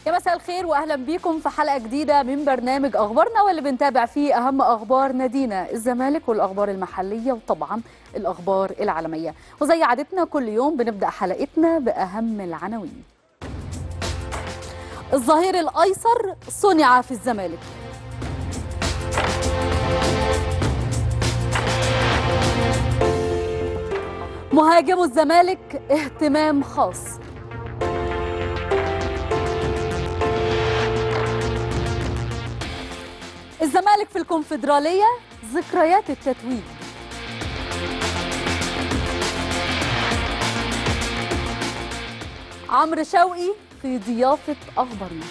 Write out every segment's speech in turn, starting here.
يا مساء الخير واهلا بيكم في حلقه جديده من برنامج اخبارنا واللي بنتابع فيه اهم اخبار نادينا الزمالك والاخبار المحليه وطبعا الاخبار العالميه وزي عادتنا كل يوم بنبدا حلقتنا باهم العناوين الظهير الايسر صنع في الزمالك مهاجم الزمالك اهتمام خاص الزمالك في الكونفدرالية ذكريات التتويج عمرو شوقي في ضيافة أخبارنا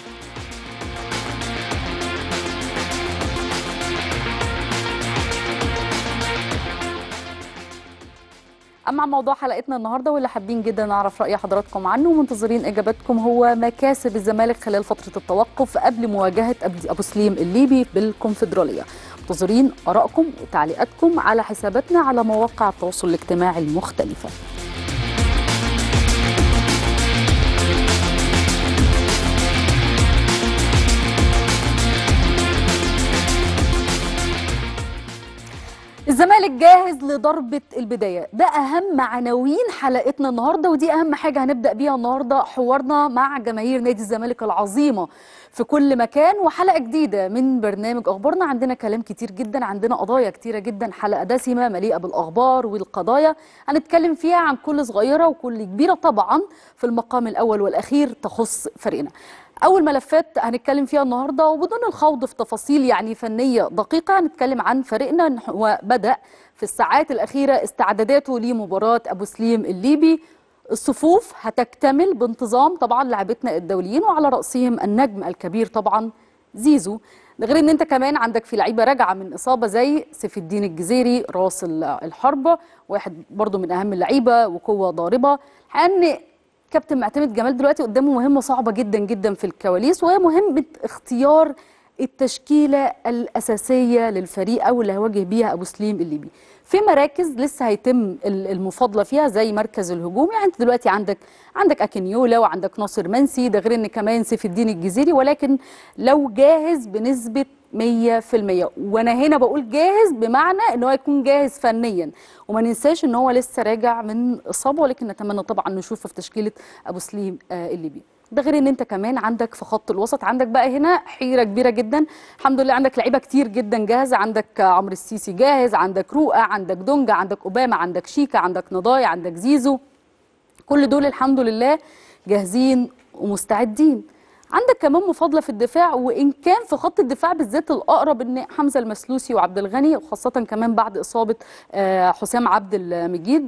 أما عن موضوع حلقتنا النهارده واللي حابين جدا نعرف رأي حضراتكم عنه ومنتظرين إجاباتكم هو مكاسب الزمالك خلال فترة التوقف قبل مواجهة أبو سليم الليبي بالكونفدرالية منتظرين آرائكم وتعليقاتكم على حساباتنا على مواقع التواصل الاجتماعي المختلفة الزمالك جاهز لضربة البداية ده أهم عناوين حلقتنا النهاردة ودي أهم حاجة هنبدأ بيها النهاردة حوارنا مع جماهير نادي الزمالك العظيمة في كل مكان وحلقة جديدة من برنامج أخبارنا عندنا كلام كتير جدا عندنا قضايا كتيرة جدا حلقة دسمة مليئة بالأخبار والقضايا هنتكلم فيها عن كل صغيرة وكل كبيرة طبعا في المقام الأول والأخير تخص فريقنا أول ملفات هنتكلم فيها النهاردة وبدون الخوض في تفاصيل يعني فنية دقيقة هنتكلم عن فريقنا وبدأ في الساعات الأخيرة استعداداته لمباراة أبو سليم الليبي الصفوف هتكتمل بانتظام طبعا لاعبتنا الدوليين وعلى رأسهم النجم الكبير طبعا زيزو ده غير ان انت كمان عندك في لعيبه راجعه من اصابه زي سيف الدين الجزيري راس الحربه واحد برضو من اهم اللعيبه وقوه ضاربه ان كابتن معتمد جمال دلوقتي قدامه مهمه صعبه جدا جدا في الكواليس وهي مهمه اختيار التشكيله الاساسيه للفريق او اللي هيواجه بيها ابو سليم الليبي في مراكز لسه هيتم المفاضله فيها زي مركز الهجوم يعني انت دلوقتي عندك عندك اكينيولا وعندك ناصر منسي ده غير ان كمان سيف الدين الجزيري ولكن لو جاهز بنسبه 100% وانا هنا بقول جاهز بمعنى ان هو يكون جاهز فنيا وما ننساش ان هو لسه راجع من اصابه ولكن نتمنى طبعا نشوفه في تشكيله ابو سليم الليبي ده غير ان انت كمان عندك في خط الوسط عندك بقى هنا حيره كبيره جدا الحمد لله عندك لعيبه كتير جدا جاهزه عندك عمرو السيسي جاهز عندك رؤى عندك دونجا عندك اوباما عندك شيكا عندك نضاي عندك زيزو كل دول الحمد لله جاهزين ومستعدين عندك كمان مفاضله في الدفاع وان كان في خط الدفاع بالذات الاقرب ان حمزه المسلوسي وعبد الغني وخاصه كمان بعد اصابه حسام عبد المجيد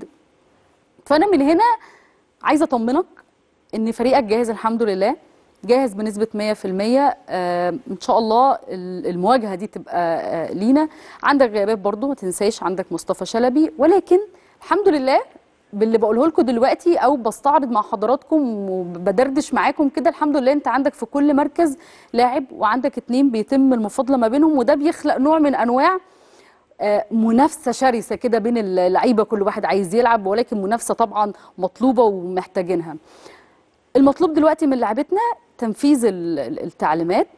فانا من هنا عايزه اطمنك ان فريقك جاهز الحمد لله جاهز بنسبه 100% آه ان شاء الله المواجهه دي تبقى آه لينا عندك غيابات برضو ما تنساش عندك مصطفى شلبي ولكن الحمد لله باللي بقوله لكم دلوقتي او بستعرض مع حضراتكم وبدردش معاكم كده الحمد لله انت عندك في كل مركز لاعب وعندك اتنين بيتم المفاضله ما بينهم وده بيخلق نوع من انواع منافسه شرسه كده بين اللعيبه كل واحد عايز يلعب ولكن منافسه طبعا مطلوبه ومحتاجينها المطلوب دلوقتي من لعبتنا تنفيذ التعليمات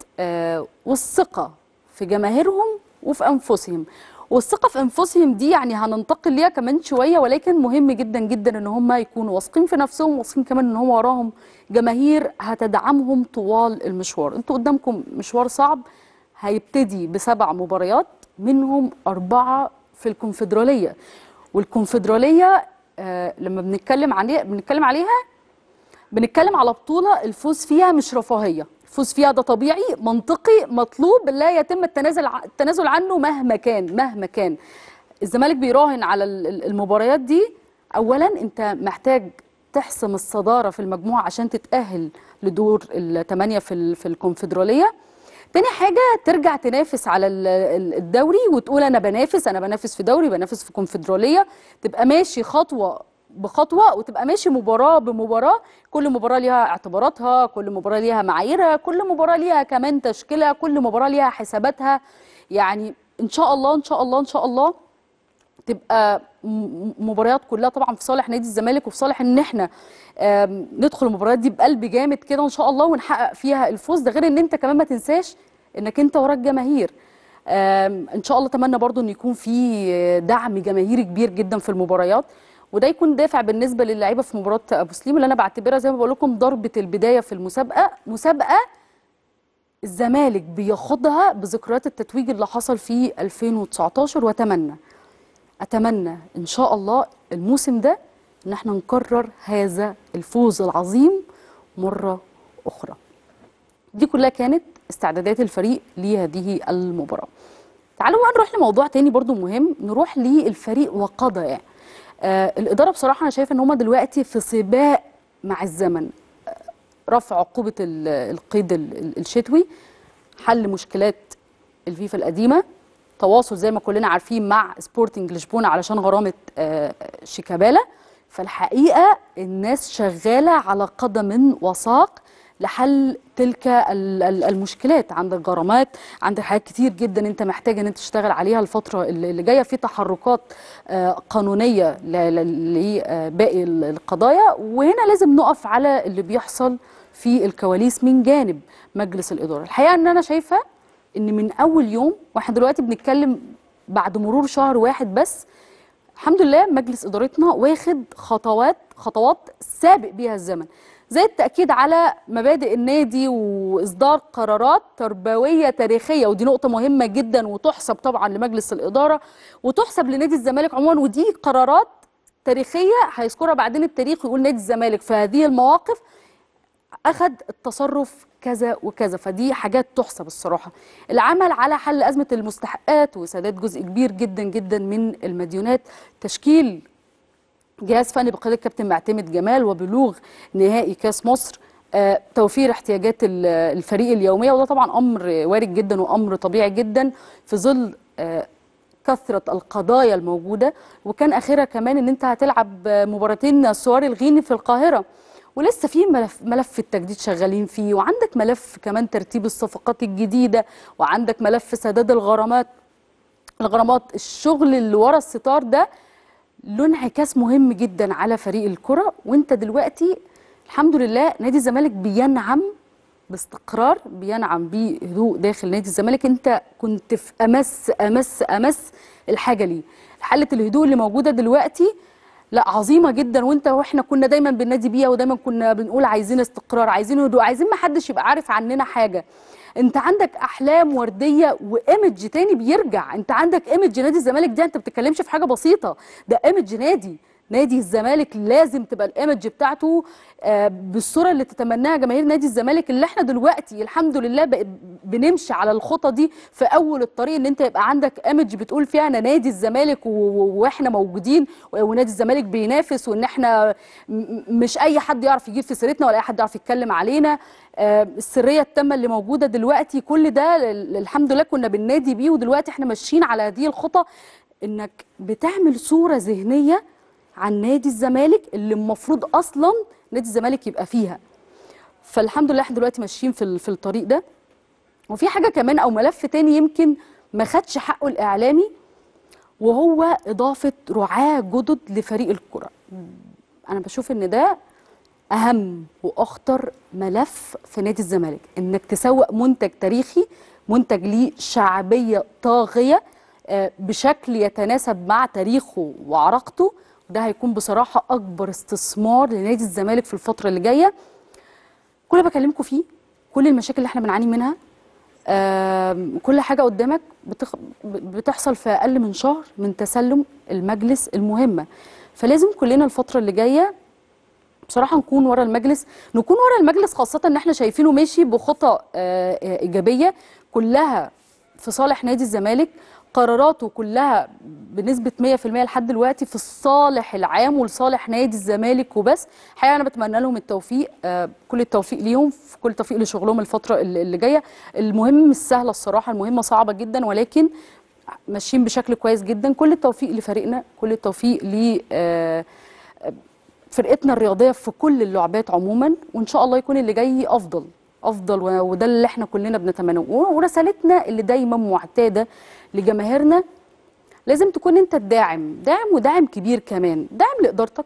والثقه في جماهيرهم وفي انفسهم والثقه في انفسهم دي يعني هننتقل ليها كمان شويه ولكن مهم جدا جدا ان هم يكونوا واثقين في نفسهم واثقين كمان ان هم وراهم جماهير هتدعمهم طوال المشوار انتوا قدامكم مشوار صعب هيبتدي بسبع مباريات منهم اربعه في الكونفدراليه والكونفدراليه آه لما بنتكلم عليها بنتكلم عليها بنتكلم على بطوله الفوز فيها مش رفاهيه الفوز فيها ده طبيعي منطقي مطلوب لا يتم التنازل التنازل عنه مهما كان مهما كان الزمالك بيراهن على المباريات دي اولا انت محتاج تحسم الصداره في المجموعه عشان تتاهل لدور الثمانيه في في الكونفدراليه تاني حاجه ترجع تنافس على الدوري وتقول انا بنافس انا بنافس في دوري بنافس في كونفدراليه تبقى ماشي خطوه بخطوه وتبقى ماشي مباراه بمباراه كل مباراه ليها اعتباراتها كل مباراه ليها معاييرها كل مباراه ليها كمان تشكيلها كل مباراه ليها حساباتها يعني ان شاء الله ان شاء الله ان شاء الله تبقى م- مباريات كلها طبعا في صالح نادي الزمالك وفي صالح ان احنا آم، ندخل المباريات دي بقلب جامد كده ان شاء الله ونحقق فيها الفوز ده غير ان انت كمان ما تنساش انك انت وراك جماهير آم، ان شاء الله اتمنى برضو ان يكون في دعم جماهيري كبير جدا في المباريات وده يكون دافع بالنسبه للعيبه في مباراه ابو سليم اللي انا بعتبرها زي ما بقول لكم ضربه البدايه في المسابقه مسابقه الزمالك بياخدها بذكريات التتويج اللي حصل في 2019 واتمنى اتمنى ان شاء الله الموسم ده ان احنا نكرر هذا الفوز العظيم مره اخرى دي كلها كانت استعدادات الفريق لهذه المباراه تعالوا بقى نروح لموضوع تاني برضو مهم نروح للفريق وقضايا آه الاداره بصراحه انا شايفه ان هم دلوقتي في سباق مع الزمن رفع عقوبة ال- القيد ال- ال- الشتوي حل مشكلات الفيفا القديمة تواصل زي ما كلنا عارفين مع سبورتنج لشبونة علشان غرامة آه، شيكابالا فالحقيقة الناس شغالة على قدم وساق لحل تلك ال- ال- المشكلات عندك غرامات عندك حاجات كتير جدا انت محتاج ان انت تشتغل عليها الفترة اللي اللي جاية في تحركات آه، قانونية ل- ل- لباقي ال- القضايا وهنا لازم نقف على اللي بيحصل في الكواليس من جانب مجلس الإدارة الحقيقة ان انا شايفة ان من اول يوم واحنا دلوقتي بنتكلم بعد مرور شهر واحد بس الحمد لله مجلس ادارتنا واخد خطوات خطوات سابق بيها الزمن زي التاكيد على مبادئ النادي واصدار قرارات تربويه تاريخيه ودي نقطه مهمه جدا وتحسب طبعا لمجلس الاداره وتحسب لنادي الزمالك عموما ودي قرارات تاريخيه هيذكرها بعدين التاريخ ويقول نادي الزمالك في هذه المواقف اخذ التصرف كذا وكذا فدي حاجات تحسب الصراحه العمل على حل ازمه المستحقات وسداد جزء كبير جدا جدا من المديونات تشكيل جهاز فني بقياده الكابتن معتمد جمال وبلوغ نهائي كاس مصر آه، توفير احتياجات ال- الفريق اليوميه وده طبعا امر وارد جدا وامر طبيعي جدا في ظل آه، كثره القضايا الموجوده وكان اخرها كمان ان انت هتلعب مباراتين سوار الغيني في القاهره ولسه في ملف ملف التجديد شغالين فيه وعندك ملف كمان ترتيب الصفقات الجديده وعندك ملف سداد الغرامات الغرامات الشغل اللي ورا الستار ده له انعكاس مهم جدا على فريق الكره وانت دلوقتي الحمد لله نادي الزمالك بينعم باستقرار بينعم بهدوء داخل نادي الزمالك انت كنت في امس امس امس الحاجه ليه حاله الهدوء اللي موجوده دلوقتي لا عظيمه جدا وانت واحنا كنا دايما بننادي بيها ودايما كنا بنقول عايزين استقرار عايزين هدوء عايزين ما حدش يبقى عارف عننا حاجه انت عندك احلام ورديه وايمج تاني بيرجع انت عندك ايمج نادي الزمالك دي انت ما بتتكلمش في حاجه بسيطه ده ايمج نادي نادي الزمالك لازم تبقى الايمج بتاعته آه، بالصوره اللي تتمناها جماهير نادي الزمالك اللي احنا دلوقتي الحمد لله بق- بنمشي على الخطى دي في اول الطريق ان انت يبقى عندك ايمج بتقول فيها انا نادي الزمالك و- و- واحنا موجودين و- ونادي الزمالك بينافس وان احنا م- م- مش اي حد يعرف يجيب في سيرتنا ولا اي حد يعرف يتكلم علينا آه، السريه التامه اللي موجوده دلوقتي كل ده ل- الحمد لله كنا بننادي بيه ودلوقتي احنا ماشيين على هذه الخطى انك بتعمل صوره ذهنيه عن نادي الزمالك اللي المفروض اصلا نادي الزمالك يبقى فيها فالحمد لله احنا دلوقتي ماشيين في ال- في الطريق ده وفي حاجه كمان او ملف تاني يمكن ما خدش حقه الاعلامي وهو اضافه رعاه جدد لفريق الكره انا بشوف ان ده اهم واخطر ملف في نادي الزمالك انك تسوق منتج تاريخي منتج ليه شعبيه طاغيه آه، بشكل يتناسب مع تاريخه وعراقته وده هيكون بصراحه اكبر استثمار لنادي الزمالك في الفتره اللي جايه كل اللي بكلمكم فيه كل المشاكل اللي احنا بنعاني منها آم، كل حاجه قدامك بتخ... بتحصل في اقل من شهر من تسلم المجلس المهمه فلازم كلنا الفتره اللي جايه بصراحه نكون ورا المجلس نكون ورا المجلس خاصه ان احنا شايفينه ماشي بخطى آه، آه، ايجابيه كلها في صالح نادي الزمالك قراراته كلها بنسبه 100% لحد دلوقتي في الصالح العام ولصالح نادي الزمالك وبس حقيقه انا بتمنى لهم التوفيق آه، كل التوفيق ليهم في كل التوفيق لشغلهم الفتره اللي اللي جايه المهم مش سهله الصراحه المهمه صعبه جدا ولكن ماشيين بشكل كويس جدا كل التوفيق لفريقنا كل التوفيق ل آه، فرقتنا الرياضيه في كل اللعبات عموما وان شاء الله يكون اللي جاي افضل افضل و- وده اللي احنا كلنا بنتمناه و- ورسالتنا اللي دايما معتاده لجماهيرنا لازم تكون انت الداعم داعم وداعم كبير كمان داعم لادارتك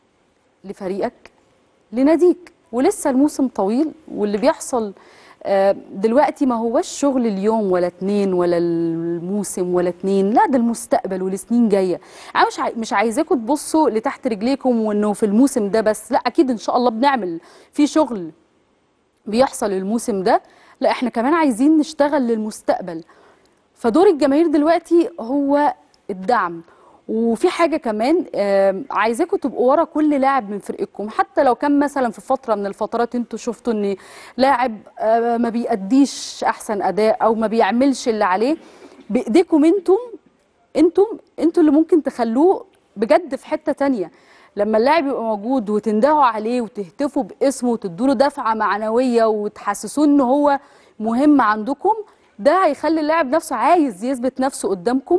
لفريقك لناديك ولسه الموسم طويل واللي بيحصل آه، دلوقتي ما هوش شغل اليوم ولا اتنين ولا الموسم ولا اتنين لا ده المستقبل والسنين جايه انا مش عاي- مش عايزاكم تبصوا لتحت رجليكم وانه في الموسم ده بس لا اكيد ان شاء الله بنعمل في شغل بيحصل الموسم ده لا احنا كمان عايزين نشتغل للمستقبل فدور الجماهير دلوقتي هو الدعم وفي حاجه كمان آم، عايزاكم تبقوا ورا كل لاعب من فرقتكم حتى لو كان مثلا في فتره من الفترات انتوا شفتوا ان لاعب آه، ما بيأديش احسن اداء او ما بيعملش اللي عليه بايديكم انتم انتم انتوا اللي ممكن تخلوه بجد في حته تانية لما اللاعب يبقى موجود وتندهوا عليه وتهتفوا باسمه وتدوا له دفعه معنويه وتحسسوه ان هو مهم عندكم ده هيخلي اللاعب نفسه عايز يثبت نفسه قدامكم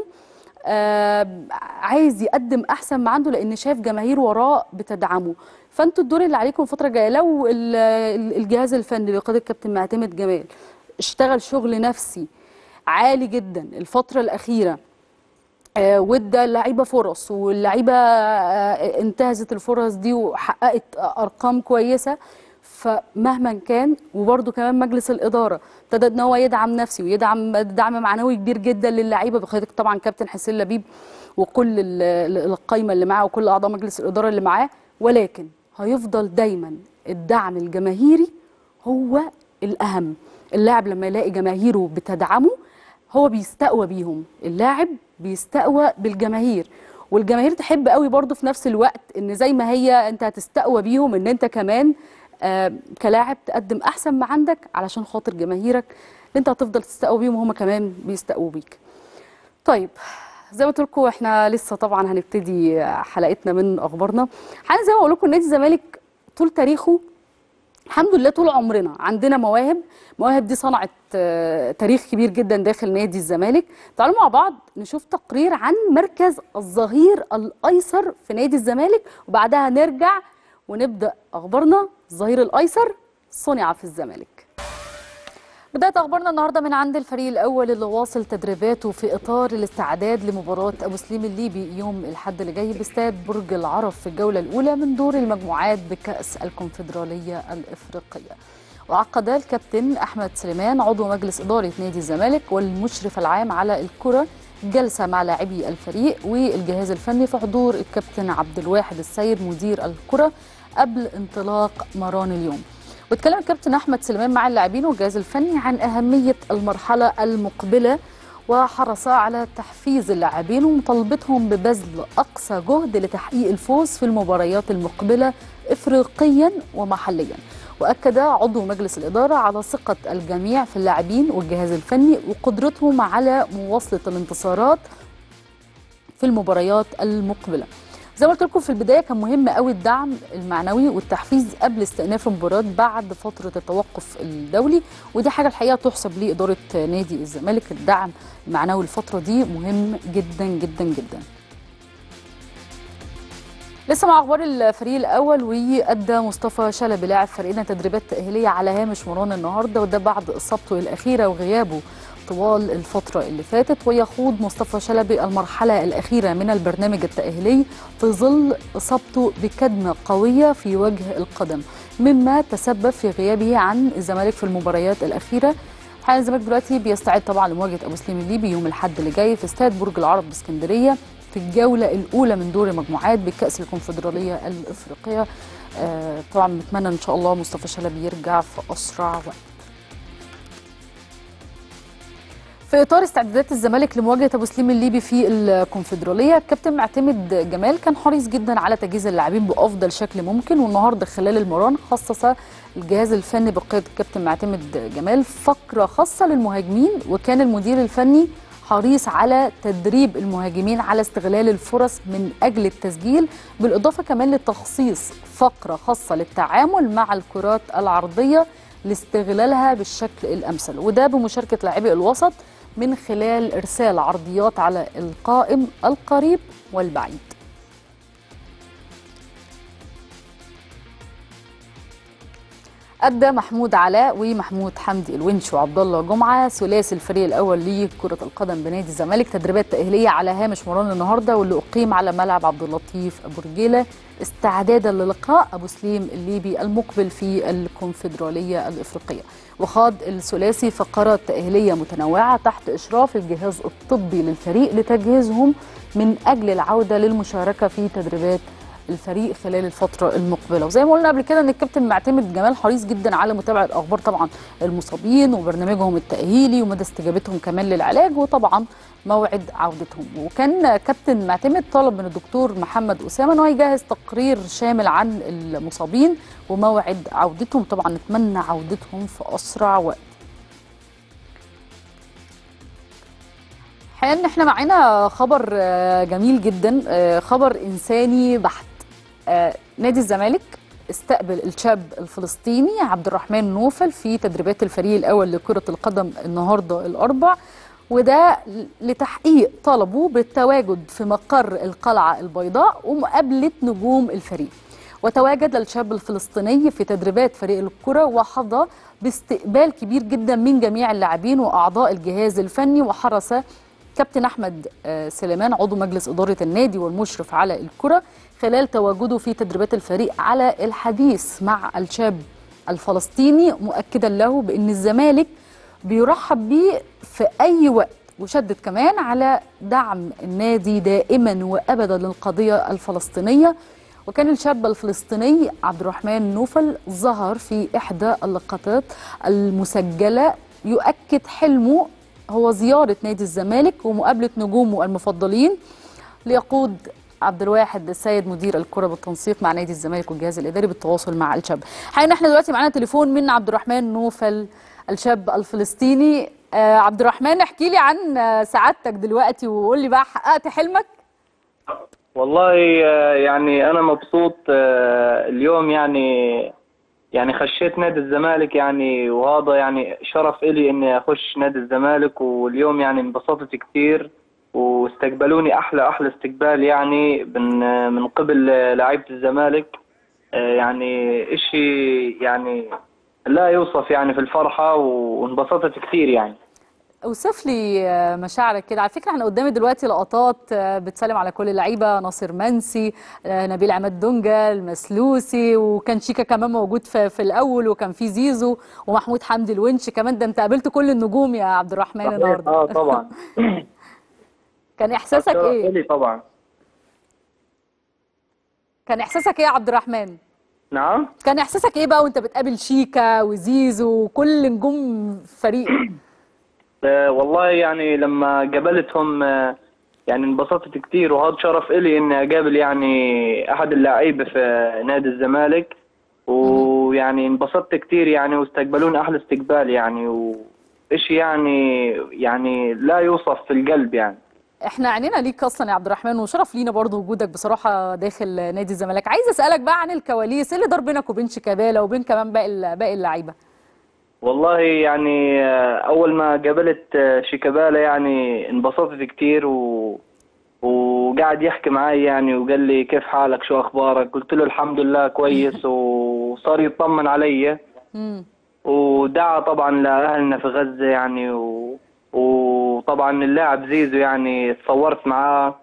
آه عايز يقدم احسن ما عنده لان شايف جماهير وراه بتدعمه فانتوا الدور اللي عليكم الفتره الجايه لو ال- ال- الجهاز الفني بقياده الكابتن معتمد جمال اشتغل شغل نفسي عالي جدا الفتره الاخيره آه، وادى اللعيبه فرص واللعيبه آه، انتهزت الفرص دي وحققت ارقام كويسه فمهما كان وبرده كمان مجلس الاداره ابتدى ان هو يدعم نفسي ويدعم دعم معنوي كبير جدا للعيبه بقياده طبعا كابتن حسين لبيب وكل ال- ال- القايمه اللي معاه وكل اعضاء مجلس الاداره اللي معاه ولكن هيفضل دايما الدعم الجماهيري هو الاهم اللاعب لما يلاقي جماهيره بتدعمه هو بيستقوى بيهم اللاعب بيستقوى بالجماهير والجماهير تحب قوي برضه في نفس الوقت ان زي ما هي انت هتستقوى بيهم ان انت كمان آه كلاعب تقدم احسن ما عندك علشان خاطر جماهيرك انت هتفضل تستقوى بيهم وهم كمان بيستقووا بيك طيب زي ما قلت لكم احنا لسه طبعا هنبتدي حلقتنا من اخبارنا حاجه زي ما بقول لكم نادي الزمالك طول تاريخه الحمد لله طول عمرنا عندنا مواهب مواهب دي صنعت آه، تاريخ كبير جدا داخل نادي الزمالك تعالوا مع بعض نشوف تقرير عن مركز الظهير الايسر في نادي الزمالك وبعدها نرجع ونبدا اخبارنا الظهير الايسر صنع في الزمالك بداية أخبارنا النهاردة من عند الفريق الأول اللي واصل تدريباته في إطار الاستعداد لمباراة أبو سليم الليبي يوم الأحد اللي جاي باستاد برج العرب في الجولة الأولى من دور المجموعات بكأس الكونفدرالية الإفريقية. وعقد الكابتن أحمد سليمان عضو مجلس إدارة نادي الزمالك والمشرف العام على الكرة جلسة مع لاعبي الفريق والجهاز الفني في حضور الكابتن عبد الواحد السيد مدير الكرة قبل انطلاق مران اليوم. واتكلم الكابتن احمد سليمان مع اللاعبين والجهاز الفني عن اهميه المرحله المقبله وحرص على تحفيز اللاعبين ومطالبتهم ببذل اقصى جهد لتحقيق الفوز في المباريات المقبله افريقيا ومحليا واكد عضو مجلس الاداره على ثقه الجميع في اللاعبين والجهاز الفني وقدرتهم على مواصله الانتصارات في المباريات المقبله زي ما قلت لكم في البدايه كان مهم قوي الدعم المعنوي والتحفيز قبل استئناف المباراه بعد فتره التوقف الدولي ودي حاجه الحقيقه تحسب لاداره نادي الزمالك الدعم المعنوي الفتره دي مهم جدا جدا جدا لسه مع اخبار الفريق الاول وادى مصطفى شلبي لاعب فريقنا تدريبات تاهيليه على هامش مران النهارده وده بعد اصابته الاخيره وغيابه طوال الفترة اللي فاتت ويخوض مصطفى شلبي المرحلة الأخيرة من البرنامج التأهيلي في ظل إصابته بكدمة قوية في وجه القدم مما تسبب في غيابه عن الزمالك في المباريات الأخيرة حاليا الزمالك دلوقتي بيستعد طبعا لمواجهة أبو سليم الليبي يوم الأحد اللي جاي في استاد برج العرب باسكندرية في الجولة الأولى من دور المجموعات بكأس الكونفدرالية الإفريقية آه طبعا بنتمنى إن شاء الله مصطفى شلبي يرجع في أسرع وقت في اطار استعدادات الزمالك لمواجهه ابو سليم الليبي في الكونفدراليه الكابتن معتمد جمال كان حريص جدا على تجهيز اللاعبين بافضل شكل ممكن والنهارده خلال المران خصص الجهاز الفني بقياده الكابتن معتمد جمال فقره خاصه للمهاجمين وكان المدير الفني حريص على تدريب المهاجمين على استغلال الفرص من اجل التسجيل بالاضافه كمان لتخصيص فقره خاصه للتعامل مع الكرات العرضيه لاستغلالها بالشكل الامثل وده بمشاركه لاعبي الوسط من خلال ارسال عرضيات على القائم القريب والبعيد أدى محمود علاء ومحمود حمدي الونش وعبد الله جمعة ثلاثي الفريق الأول لكرة القدم بنادي الزمالك تدريبات تأهيلية على هامش مران النهاردة واللي أقيم على ملعب عبد اللطيف أبو رجيلة استعدادا للقاء أبو سليم الليبي المقبل في الكونفدرالية الإفريقية وخاض الثلاثي فقرات تأهيلية متنوعة تحت إشراف الجهاز الطبي للفريق لتجهيزهم من أجل العودة للمشاركة في تدريبات الفريق خلال الفترة المقبلة وزي ما قلنا قبل كده ان الكابتن معتمد جمال حريص جدا على متابعة اخبار طبعا المصابين وبرنامجهم التأهيلي ومدى استجابتهم كمان للعلاج وطبعا موعد عودتهم وكان كابتن معتمد طلب من الدكتور محمد أسامة انه يجهز تقرير شامل عن المصابين وموعد عودتهم طبعا نتمنى عودتهم في أسرع وقت الحقيقه ان احنا معانا خبر آه، جميل جدا آه، خبر انساني بحت آه، نادي الزمالك استقبل الشاب الفلسطيني عبد الرحمن نوفل في تدريبات الفريق الاول لكره القدم النهارده الاربع وده لتحقيق طلبه بالتواجد في مقر القلعه البيضاء ومقابله نجوم الفريق وتواجد الشاب الفلسطيني في تدريبات فريق الكرة وحظى باستقبال كبير جدا من جميع اللاعبين وأعضاء الجهاز الفني وحرص كابتن أحمد آه، سليمان عضو مجلس إدارة النادي والمشرف على الكرة خلال تواجده في تدريبات الفريق على الحديث مع الشاب الفلسطيني مؤكدا له بأن الزمالك بيرحب به في أي وقت وشدد كمان على دعم النادي دائما وأبدا للقضية الفلسطينية وكان الشاب الفلسطيني عبد الرحمن نوفل ظهر في إحدى اللقطات المسجلة يؤكد حلمه هو زيارة نادي الزمالك ومقابلة نجومه المفضلين ليقود عبد الواحد السيد مدير الكرة بالتنسيق مع نادي الزمالك والجهاز الإداري بالتواصل مع الشاب حقيقة احنا دلوقتي معانا تليفون من عبد الرحمن نوفل الشاب الفلسطيني آه عبد الرحمن احكي لي عن آه، سعادتك دلوقتي وقول لي بقى حققت حلمك والله آه، يعني أنا مبسوط آه، اليوم يعني يعني خشيت نادي الزمالك يعني وهذا يعني شرف إلي إني أخش نادي الزمالك واليوم يعني انبسطت كثير واستقبلوني أحلى أحلى استقبال يعني من من قبل لعيبة الزمالك آه، يعني إشي يعني لا يوصف يعني في الفرحة وانبسطت كثير يعني اوصف لي آه، مشاعرك كده على فكره احنا قدامي دلوقتي لقطات آه، بتسلم على كل اللعيبه ناصر منسي آه، نبيل عماد دونجا المسلوسي وكان شيكا كمان موجود في, في الاول وكان في زيزو ومحمود حمدي الونش كمان ده انت قابلت كل النجوم يا عبد الرحمن صحيح النهارده اه طبعا كان احساسك شرف ايه إلي طبعا كان احساسك ايه يا عبد الرحمن نعم كان احساسك ايه بقى وانت بتقابل شيكا وزيزو وكل نجوم فريق آه، والله يعني لما قابلتهم آه، يعني انبسطت كتير وهذا شرف إلي إني أقابل يعني أحد اللاعبين في نادي الزمالك ويعني انبسطت كتير يعني واستقبلوني أحلى استقبال يعني وإشي يعني يعني لا يوصف في القلب يعني احنا عينينا ليك اصلا يا عبد الرحمن وشرف لينا برضو وجودك بصراحه داخل نادي الزمالك عايز اسالك بقى عن الكواليس ايه اللي دار بينك وبين شيكابالا وبين كمان باقي ال- باقي اللعيبه والله يعني آه، أول ما قابلت آه، شيكابالا يعني انبسطت كتير و وقعد يحكي معي يعني وقال لي كيف حالك شو أخبارك قلت له الحمد لله كويس وصار يطمن علي امم ودعا طبعا لأهلنا في غزة يعني و... وطبعا اللاعب زيزو يعني اتصورت معاه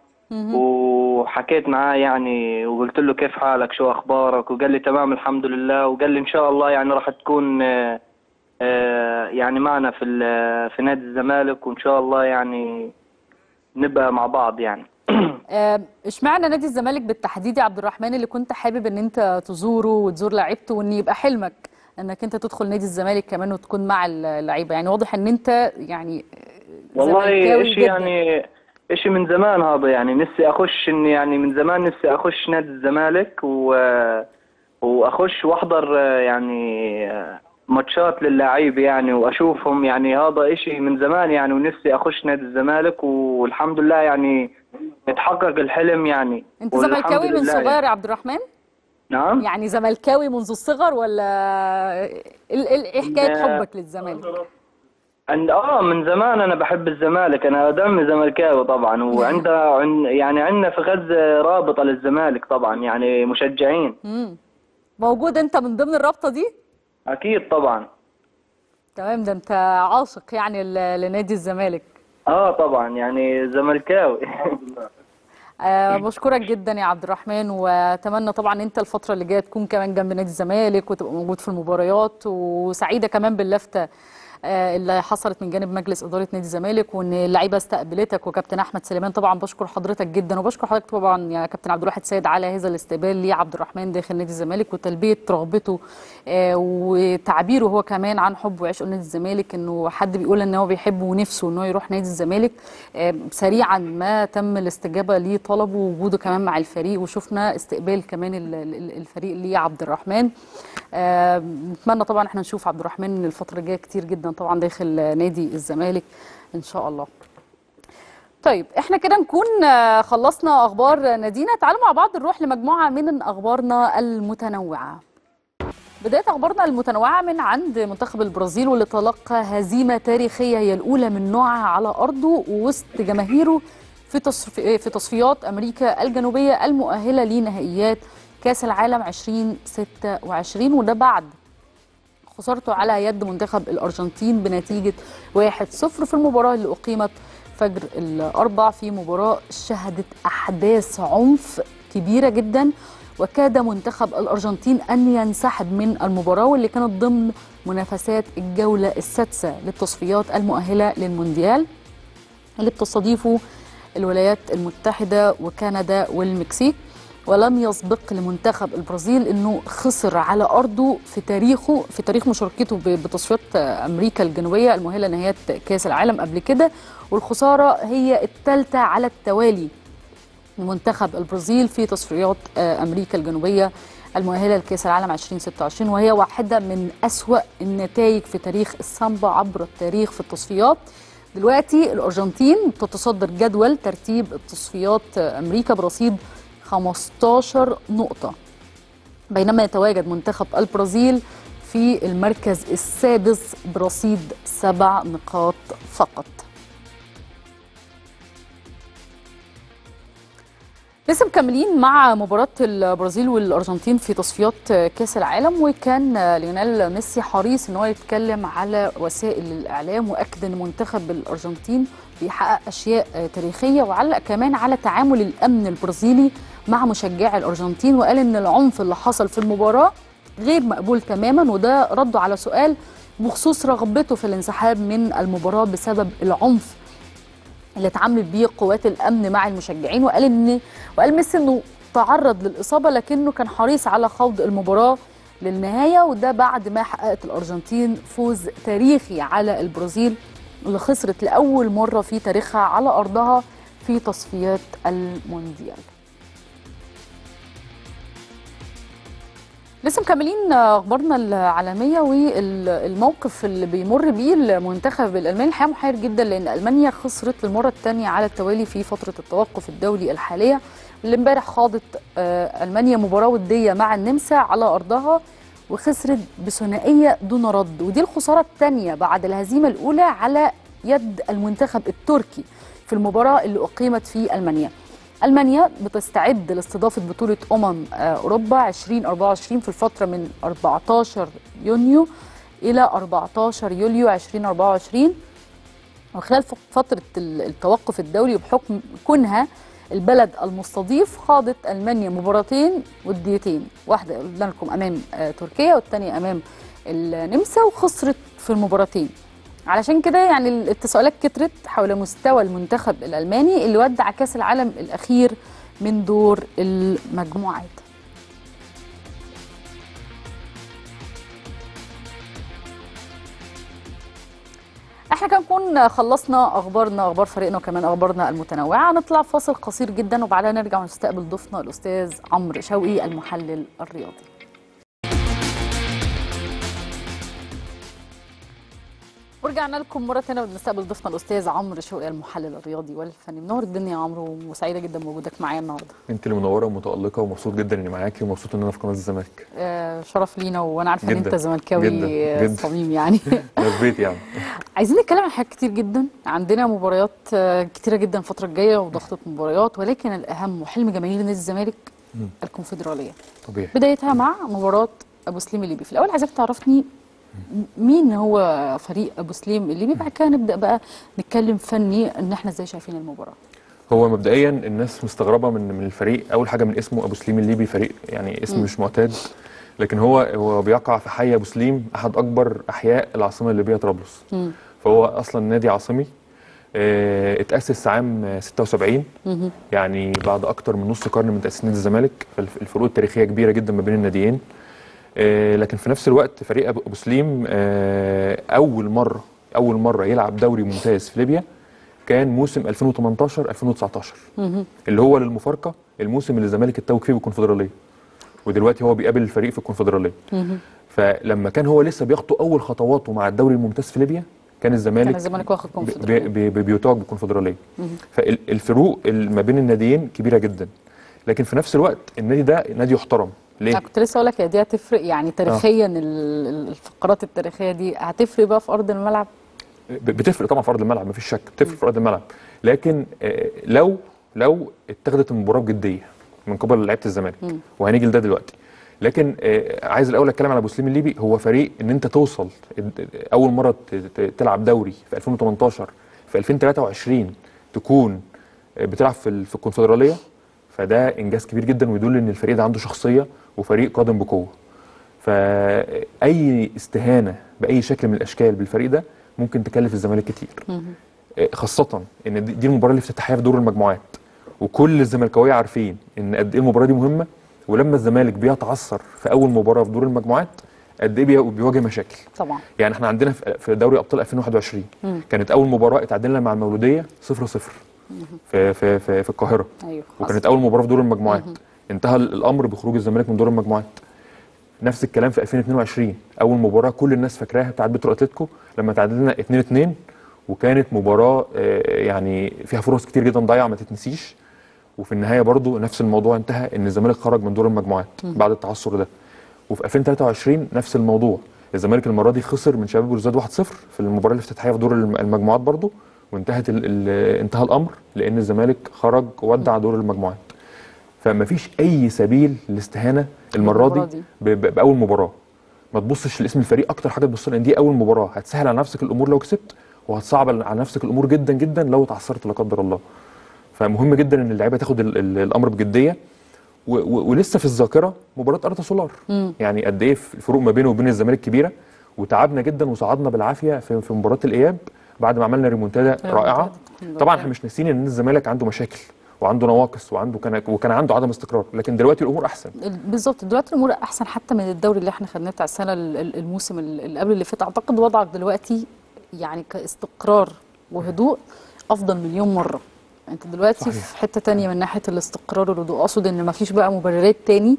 وحكيت معاه يعني وقلت له كيف حالك شو أخبارك وقال لي تمام الحمد لله وقال لي إن شاء الله يعني راح تكون آه، آه، يعني معنا في ال- في نادي الزمالك وإن شاء الله يعني نبقى مع بعض يعني آه، اشمعنى نادي الزمالك بالتحديد يا عبد الرحمن اللي كنت حابب ان انت تزوره وتزور لعيبته وان يبقى حلمك انك انت تدخل نادي الزمالك كمان وتكون مع اللعيبه يعني واضح ان انت يعني والله زملكاوي اشي جدا. يعني اشي من زمان هذا يعني نفسي اخش إني يعني من زمان نفسي اخش نادي الزمالك و واخش واحضر آه، يعني آه، ماتشات للاعيبه يعني واشوفهم يعني هذا اشي من زمان يعني ونفسي اخش نادي الزمالك والحمد لله يعني اتحقق الحلم يعني انت والحمد زملكاوي من لله صغير يعني. يا عبد الرحمن نعم يعني زملكاوي منذ الصغر ولا ال- ال- ايه حكايه لا. حبك للزمالك عند اه من زمان انا بحب الزمالك انا دمي زملكاوي طبعا وعندها عن يعني عندنا في غزه رابطه للزمالك طبعا يعني مشجعين مم. موجود انت من ضمن الرابطه دي اكيد طبعا تمام ده انت عاشق يعني ل- لنادي الزمالك اه طبعا يعني زملكاوي أه بشكرك جدا يا عبد الرحمن واتمنى طبعا انت الفتره اللي جايه تكون كمان جنب نادي الزمالك وتبقى موجود في المباريات وسعيده كمان باللفته آه، اللي حصلت من جانب مجلس اداره نادي الزمالك وان اللعيبه استقبلتك وكابتن احمد سليمان طبعا بشكر حضرتك جدا وبشكر حضرتك طبعا يا كابتن عبد الواحد سيد على هذا الاستقبال لعبد الرحمن داخل نادي الزمالك وتلبيه رغبته آه، وتعبيره هو كمان عن حبه وعشقه لنادي الزمالك انه حد بيقول ان هو بيحبه ونفسه ان هو يروح نادي الزمالك آه، سريعا ما تم الاستجابه لطلبه ووجوده كمان مع الفريق وشفنا استقبال كمان ال- ال- الفريق لعبد الرحمن آه، نتمنى طبعا احنا نشوف عبد الرحمن الفتره الجايه كتير جدا طبعا داخل نادي الزمالك ان شاء الله طيب احنا كده نكون آه، خلصنا اخبار نادينا تعالوا مع بعض نروح لمجموعه من اخبارنا المتنوعه بداية أخبارنا المتنوعة من عند منتخب البرازيل واللي تلقى هزيمة تاريخية هي الأولى من نوعها على أرضه ووسط جماهيره في تصف- في تصفيات أمريكا الجنوبية المؤهلة لنهائيات كأس العالم 2026 وده بعد خسارته على يد منتخب الأرجنتين بنتيجة 1-0 في المباراة اللي أقيمت فجر الأربع في مباراة شهدت أحداث عنف كبيرة جدا وكاد منتخب الأرجنتين أن ينسحب من المباراة واللي كانت ضمن منافسات الجولة السادسة للتصفيات المؤهلة للمونديال اللي بتستضيفه الولايات المتحدة وكندا والمكسيك ولم يسبق لمنتخب البرازيل انه خسر على ارضه في تاريخه في تاريخ مشاركته ب- بتصفيات امريكا الجنوبيه المؤهله لنهايات كاس العالم قبل كده والخساره هي الثالثه على التوالي لمنتخب البرازيل في تصفيات آه، امريكا الجنوبيه المؤهله لكاس العالم 2026 وهي واحده من اسوا النتائج في تاريخ السامبا عبر التاريخ في التصفيات دلوقتي الارجنتين تتصدر جدول ترتيب التصفيات آه، امريكا برصيد 15 نقطه بينما يتواجد منتخب البرازيل في المركز السادس برصيد سبع نقاط فقط لسه مكملين مع مباراة البرازيل والأرجنتين في تصفيات كأس العالم وكان ليونيل ميسي حريص ان هو يتكلم على وسائل الإعلام وأكد ان منتخب الأرجنتين بيحقق أشياء تاريخية وعلق كمان على تعامل الأمن البرازيلي مع مشجعي الأرجنتين وقال ان العنف اللي حصل في المباراة غير مقبول تماما وده رده على سؤال بخصوص رغبته في الانسحاب من المباراة بسبب العنف اللي اتعاملت بيه قوات الامن مع المشجعين وقال ان وقال ميسي انه تعرض للاصابه لكنه كان حريص على خوض المباراه للنهايه وده بعد ما حققت الارجنتين فوز تاريخي على البرازيل اللي خسرت لاول مره في تاريخها على ارضها في تصفيات المونديال لسه مكملين اخبارنا العالميه والموقف اللي بيمر بيه المنتخب الالماني الحقيقه محير جدا لان المانيا خسرت للمره الثانيه على التوالي في فتره التوقف الدولي الحاليه اللي امبارح خاضت آه، المانيا مباراه وديه مع النمسا على ارضها وخسرت بثنائيه دون رد ودي الخساره الثانيه بعد الهزيمه الاولى على يد المنتخب التركي في المباراه اللي اقيمت في المانيا المانيا بتستعد لاستضافه بطوله امم آه، اوروبا 2024 في الفتره من 14 يونيو الى 14 يوليو 2024 وخلال ف- فتره ال- التوقف الدولي وبحكم كونها البلد المستضيف خاضت المانيا مباراتين وديتين واحده قلنا لكم امام آه، تركيا والثانيه امام النمسا وخسرت في المباراتين علشان كده يعني التساؤلات كترت حول مستوى المنتخب الالماني اللي ودع كاس العالم الاخير من دور المجموعات احنا كده نكون خلصنا اخبارنا اخبار فريقنا وكمان اخبارنا المتنوعه نطلع فاصل قصير جدا وبعدها نرجع ونستقبل ضيفنا الاستاذ عمرو شوقي المحلل الرياضي ورجعنا لكم مرة تانية بنستقبل ضيفنا الأستاذ عمرو شوقي المحلل الرياضي والفني منور الدنيا يا عمرو وسعيدة جدا بوجودك معايا النهاردة انت اللي منوره ومتالقه ومبسوط جدا اني معاكي ومبسوط ان انا في قناه الزمالك آه شرف لينا وأنا عارفة إن جداً، أنت زملكاوي جداً، آه، جداً. صميم يعني ده في بيتي يعني عايزين نتكلم عن حاجات كتير جدا عندنا مباريات آه، كتيرة جدا الفترة الجاية وضغطة مباريات ولكن الأهم وحلم جماهير نادي الزمالك الكونفدرالية طبيعي بدايتها مع مباراة ابو سليم الليبي في الاول عايزاك تعرفني مين هو فريق ابو سليم الليبي بعد كده نبدا بقى نتكلم فني ان احنا ازاي شايفين المباراه هو مبدئيا الناس مستغربه من من الفريق اول حاجه من اسمه ابو سليم الليبي فريق يعني اسم مش معتاد لكن هو هو بيقع في حي ابو سليم احد اكبر احياء العاصمه الليبيه طرابلس مم. فهو اصلا نادي عاصمي آه، اتاسس عام آه، 76 مهم. يعني بعد اكتر من نص قرن من تاسيس نادي الزمالك فالفروق التاريخيه كبيره جدا ما بين الناديين آه، لكن في نفس الوقت فريق ابو أبو سليم آه، اول مره اول مره يلعب دوري ممتاز في ليبيا كان موسم 2018 2019 مهم. اللي هو للمفارقه الموسم اللي الزمالك اتوج فيه بالكونفدراليه ودلوقتي هو بيقابل الفريق في الكونفدراليه مهم. فلما كان هو لسه بيخطو اول خطواته مع الدوري الممتاز في ليبيا كان الزمالك كان الزمالك واخد بي- كونفدرالية. بي- بي- بيتوج بالكونفدراليه فالفروق ال- ما بين الناديين كبيره جدا لكن في نفس الوقت النادي ده نادي يحترم ليه؟ انا كنت لسه اقول لك هي دي هتفرق يعني تاريخيا ال- ال- الفقرات التاريخيه دي هتفرق بقى في ارض الملعب ب- بتفرق طبعا في ارض الملعب مفيش شك بتفرق في ارض الملعب لكن آه، لو لو اتخذت المباراه بجديه من قبل لعيبه الزمالك وهنيجي لده دلوقتي لكن آه، عايز الاول اتكلم على ابو سليم الليبي هو فريق ان انت توصل اد- اول مره ت- ت- تلعب دوري في 2018 في 2023 تكون آه، بتلعب في ال- في الكونفدراليه فده انجاز كبير جدا ويدل ان الفريق ده عنده شخصيه وفريق قادم بقوه فاي استهانه باي شكل من الاشكال بالفريق ده ممكن تكلف الزمالك كتير آه، خاصه ان دي دي المباراه الافتتاحيه في دور المجموعات وكل الزملكاويه عارفين ان قد ايه المباراه دي مهمه ولما الزمالك بيتعثر في اول مباراه في دور المجموعات قد ايه بي- بيواجه مشاكل طبعا يعني احنا عندنا في في دوري ابطال 2021 كانت اول مباراه اتعادلنا مع المولوديه 0 0 في في في, في القاهره ايوه وكانت اول مباراه في دور المجموعات انتهى الامر بخروج الزمالك من دور المجموعات نفس الكلام في 2022 اول مباراه كل الناس فاكراها بتاعت بترو اتلتيكو لما تعادلنا 2 2 وكانت مباراه آه، يعني فيها فرص كتير جدا ضايعه ما تتنسيش وفي النهايه برضو نفس الموضوع انتهى ان الزمالك خرج من دور المجموعات بعد التعثر ده وفي 2023 نفس الموضوع الزمالك المره دي خسر من شباب بلوزداد 1-0 في المباراه الافتتاحيه في دور الم- المجموعات برضو وانتهت ال ال انتهى الامر لان الزمالك خرج ودع دور المجموعات فما فيش اي سبيل للاستهانه المره المباراة دي دي. ب- ب- باول مباراه ما تبصش لاسم الفريق اكتر حاجه تبص لها ان دي اول مباراه هتسهل على نفسك الامور لو كسبت وهتصعب على نفسك الامور جدا جدا لو اتعثرت لا قدر الله فمهم جدا ان اللعيبه تاخد ال ال الامر بجديه و و ولسه في الذاكره مباراه ارتا سولار يعني قد ايه الفروق ما بينه وبين الزمالك كبيره وتعبنا جدا وصعدنا بالعافيه في, في مباراه الاياب بعد ما عملنا ريمونتادا رائعه الحمد طبعا لله. احنا مش ناسيين ان الزمالك عنده مشاكل وعنده نواقص وعنده كان وكان عنده عدم استقرار لكن دلوقتي الامور احسن ال- بالظبط دلوقتي الامور احسن حتى من الدوري اللي احنا خدناه بتاع السنه ال- ال- الموسم ال- اللي قبل اللي فات اعتقد وضعك دلوقتي يعني كاستقرار وهدوء افضل مليون مره انت دلوقتي صحيح. في حته تانية من ناحيه الاستقرار والهدوء اقصد ان ما فيش بقى مبررات تاني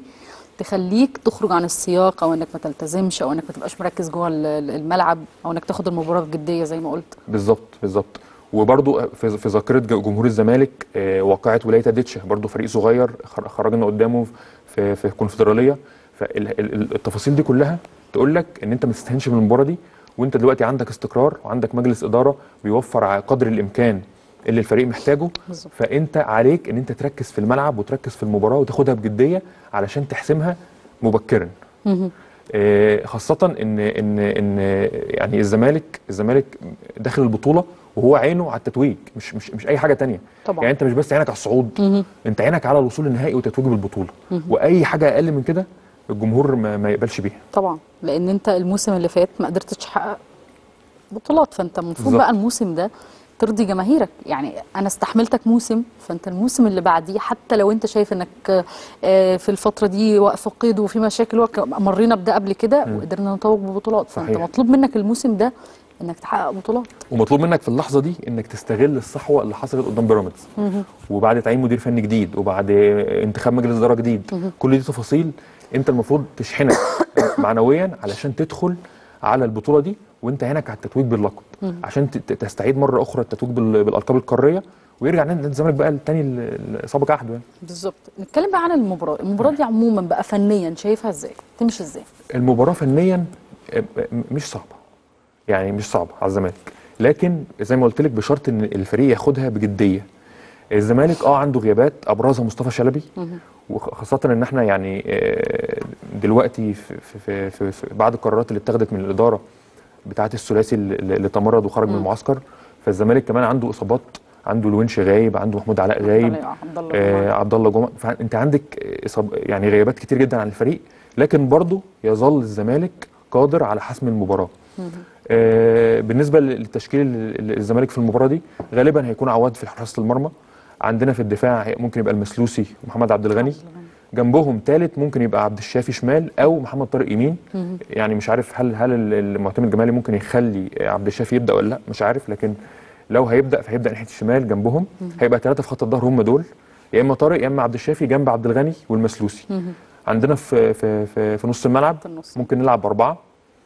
تخليك تخرج عن السياق او انك ما تلتزمش او انك ما تبقاش مركز جوه ال- ال- الملعب او انك تاخد المباراه بجديه زي ما قلت بالظبط بالظبط وبرضو في في ذاكره ج- جمهور الزمالك آه، واقعه ولايه ديتشه برضو فريق صغير خر- خرجنا قدامه في في الكونفدراليه فالتفاصيل دي كلها تقول لك ان انت ما تستهينش من المباراه دي وانت دلوقتي عندك استقرار وعندك مجلس اداره بيوفر ع- قدر الامكان اللي الفريق محتاجه بالظبط. فانت عليك ان انت تركز في الملعب وتركز في المباراه وتاخدها بجديه علشان تحسمها مبكرا آه، خاصة ان ان ان يعني الزمالك الزمالك داخل البطولة وهو عينه على التتويج مش مش مش اي حاجة تانية طبعا. يعني انت مش بس عينك على الصعود انت عينك على الوصول للنهائي والتتويج بالبطولة واي حاجة اقل من كده الجمهور ما, ما يقبلش بيها طبعا لان انت الموسم اللي فات ما قدرتش تحقق بطولات فانت المفروض بالظبط. بقى الموسم ده ترضي جماهيرك يعني انا استحملتك موسم فانت الموسم اللي بعديه حتى لو انت شايف انك آه، في الفتره دي واقف قيد وفي مشاكل وك- مرينا بده قبل كده وقدرنا نتوج ببطولات فانت صحيح. مطلوب منك الموسم ده انك تحقق بطولات ومطلوب منك في اللحظة دي انك تستغل الصحوة اللي حصلت قدام بيراميدز وبعد تعيين مدير فني جديد وبعد انتخاب مجلس إدارة جديد كل دي تفاصيل انت المفروض تشحنك معنويا علشان تدخل على البطولة دي وانت عينك على التتويج باللقب عشان ت- ت- تستعيد مرة أخرى التتويج بال- بالألقاب القارية ويرجع نادي الزمالك بقى التاني اللي سابق عهده يعني. بالظبط نتكلم بقى عن المباراه المباراه دي عموما بقى فنيا شايفها ازاي تمشي ازاي المباراة فنيا آه، م- مش صعبة يعني مش صعبة على الزمالك لكن زي ما قلت لك بشرط ان الفريق ياخدها بجدية الزمالك اه عنده غيابات ابرزها مصطفى شلبي وخاصة ان احنا يعني آه، دلوقتي في في في في في بعد القرارات اللي اتخذت من الاداره بتاعه الثلاثي اللي اللي تمرد وخرج من المعسكر فالزمالك كمان عنده اصابات عنده الونش غايب عنده محمود علاء غايب عبد الله آه جمعة. عبد الله جمعه فانت عندك إصاب يعني غيابات كتير جدا عن الفريق لكن برضه يظل الزمالك قادر على حسم المباراه آه بالنسبه للتشكيل ال- ال- الزمالك في المباراه دي غالبا هيكون عواد في حراسه المرمى عندنا في الدفاع ممكن يبقى المسلوسي ومحمد عبد الغني جنبهم ثالث ممكن يبقى عبد الشافي شمال او محمد طارق يمين يعني مش عارف هل هل ال- المعتمد الجمالي ممكن يخلي عبد الشافي يبدا ولا لا مش عارف لكن لو هيبدا فهيبدا ناحيه الشمال جنبهم هيبقى ثلاثه في خط الظهر هم دول يا اما طارق يا اما عبد الشافي جنب عبد الغني والمسلوسي عندنا في في في, في نص الملعب في النص. ممكن نلعب باربعه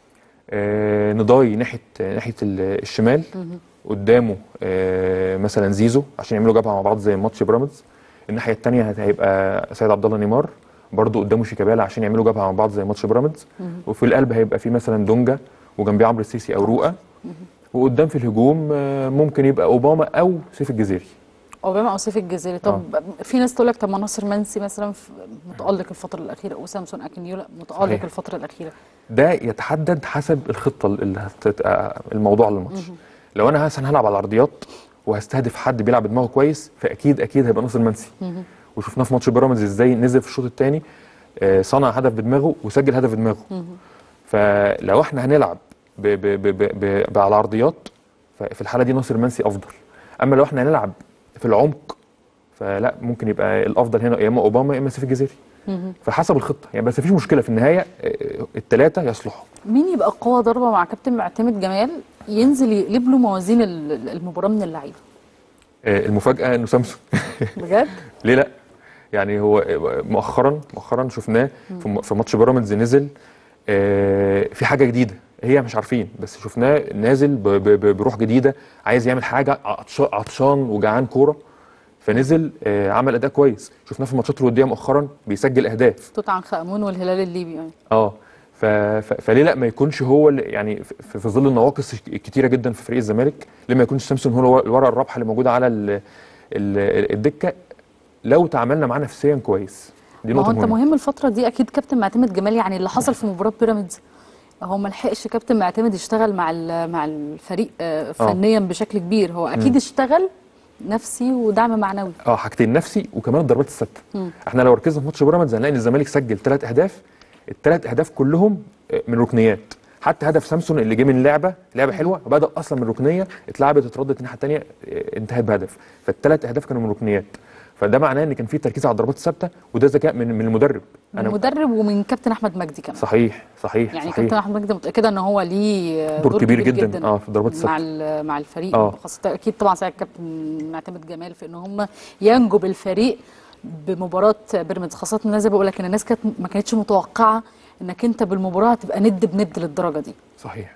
آه نضاي ناحيه ناحيه ال- الشمال قدامه آه مثلا زيزو عشان يعملوا جبهه مع بعض زي ماتش بيراميدز الناحيه الثانيه هيبقى سيد عبد الله نيمار برضه قدامه شيكابالا عشان يعملوا جبهه مع بعض زي ماتش بيراميدز وفي القلب هيبقى في مثلا دونجا وجنبيه عمرو السيسي او رؤى وقدام في الهجوم آه، ممكن يبقى اوباما او سيف الجزيري اوباما او سيف الجزيري طب في ناس تقول لك طب ما ناصر منسي مثلا في- متالق الفتره الاخيره وسامسون اكينيولا متالق صحيح. الفتره الاخيره ده يتحدد حسب الخطه اللي هتت... آه، الموضوع للماتش لو انا مثلا هلعب على العرضيات وهستهدف حد بيلعب بدماغه كويس فاكيد اكيد هيبقى ناصر منسي وشفناه في ماتش بيراميدز ازاي نزل في الشوط الثاني صنع هدف بدماغه وسجل هدف بدماغه فلو احنا هنلعب ب... ب... ب... ب... ب... ب... على العرضيات ففي الحاله دي ناصر منسي افضل اما لو احنا هنلعب في العمق فلا ممكن يبقى الافضل هنا يا اما اوباما يا اما سيف الجزيري فحسب الخطه يعني بس مفيش مشكله في النهايه الثلاثه يصلحوا مين يبقى قوه ضربه مع كابتن معتمد جمال ينزل يقلب له موازين ال- المباراه من اللعيبه آه، المفاجاه انه سامسون بجد ليه لا يعني هو مؤخرا مؤخرا شفناه في م- في ماتش بيراميدز نزل آه، في حاجه جديده هي مش عارفين بس شفناه نازل ب- ب- ب- بروح جديده عايز يعمل حاجه عطش- عطشان وجعان كوره فنزل آه، عمل اداء كويس شفناه في الماتشات الوديه مؤخرا بيسجل اهداف توت عنخ امون والهلال الليبي يعني اه ف... ف... فليه لا ما يكونش هو اللي- يعني في, في ظل النواقص الكتيره جدا في فريق الزمالك ليه ما يكونش سامسون هو الورقه الرابحه اللي موجوده على ال... ال... الدكه لو تعاملنا معاه نفسيا كويس دي ما هو نقطه انت مهمه مهم الفتره دي اكيد كابتن معتمد جمال يعني اللي حصل في مباراه بيراميدز هو ما لحقش كابتن معتمد يشتغل مع ال- مع الفريق آه، فنيا بشكل كبير هو اكيد اشتغل نفسي ودعم معنوي اه حاجتين نفسي وكمان الضربات الثابته احنا لو ركزنا في ماتش بيراميدز هنلاقي ان الزمالك سجل ثلاث اهداف الثلاث اهداف كلهم آه، من ركنيات حتى هدف سامسون اللي جه من لعبه لعبه حلوه بدا اصلا من ركنيه اتلعبت اتردت الناحيه الثانيه انتهت بهدف فالثلاث اهداف كانوا من ركنيات فده معناه ان كان في تركيز على الضربات الثابته وده ذكاء من من المدرب من المدرب ومن كابتن احمد مجدي كمان صحيح صحيح يعني صحيح كابتن احمد مجدي متاكده ان هو ليه دور كبير جداً، آه، في الضربات مع الثابتة. ال- مع الفريق آه. خاصه اكيد طبعا ساعد كابتن معتمد جمال في ان هم ينجوا بالفريق بمباراه بيراميدز خاصه ان انا زي بقول لك ان الناس كانت ما كانتش متوقعه انك انت بالمباراه هتبقى ند بند للدرجه دي صحيح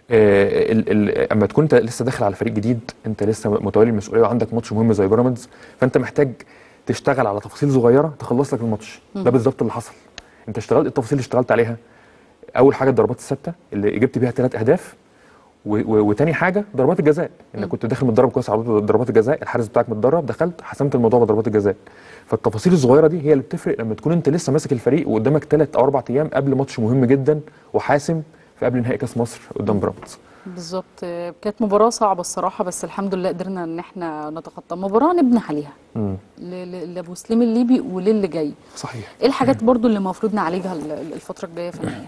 آه، ال- ال- اما تكون انت لسه داخل على فريق جديد انت لسه متولي المسؤوليه وعندك ماتش مهم زي بيراميدز فانت محتاج تشتغل على تفاصيل صغيره تخلص لك الماتش ده بالظبط اللي حصل انت اشتغلت التفاصيل اللي اشتغلت عليها اول حاجه الضربات الثابته اللي جبت بيها ثلاث اهداف و- و- وتاني حاجه ضربات الجزاء انك كنت داخل متدرب كويس على ضربات الجزاء الحارس بتاعك متدرب دخلت حسمت الموضوع بضربات الجزاء فالتفاصيل الصغيره دي هي اللي بتفرق لما تكون انت لسه ماسك الفريق وقدامك ثلاث او اربع ايام قبل ماتش مهم جدا وحاسم في قبل نهائي كاس مصر قدام بيراميدز بالظبط آه، كانت مباراه صعبه الصراحه بس الحمد لله قدرنا ان احنا نتخطى مباراه نبني عليها مم. ل- ل- لابو سليم الليبي وللي جاي صحيح ايه الحاجات برضو اللي المفروض نعالجها ال- ال- الفتره الجايه فنيا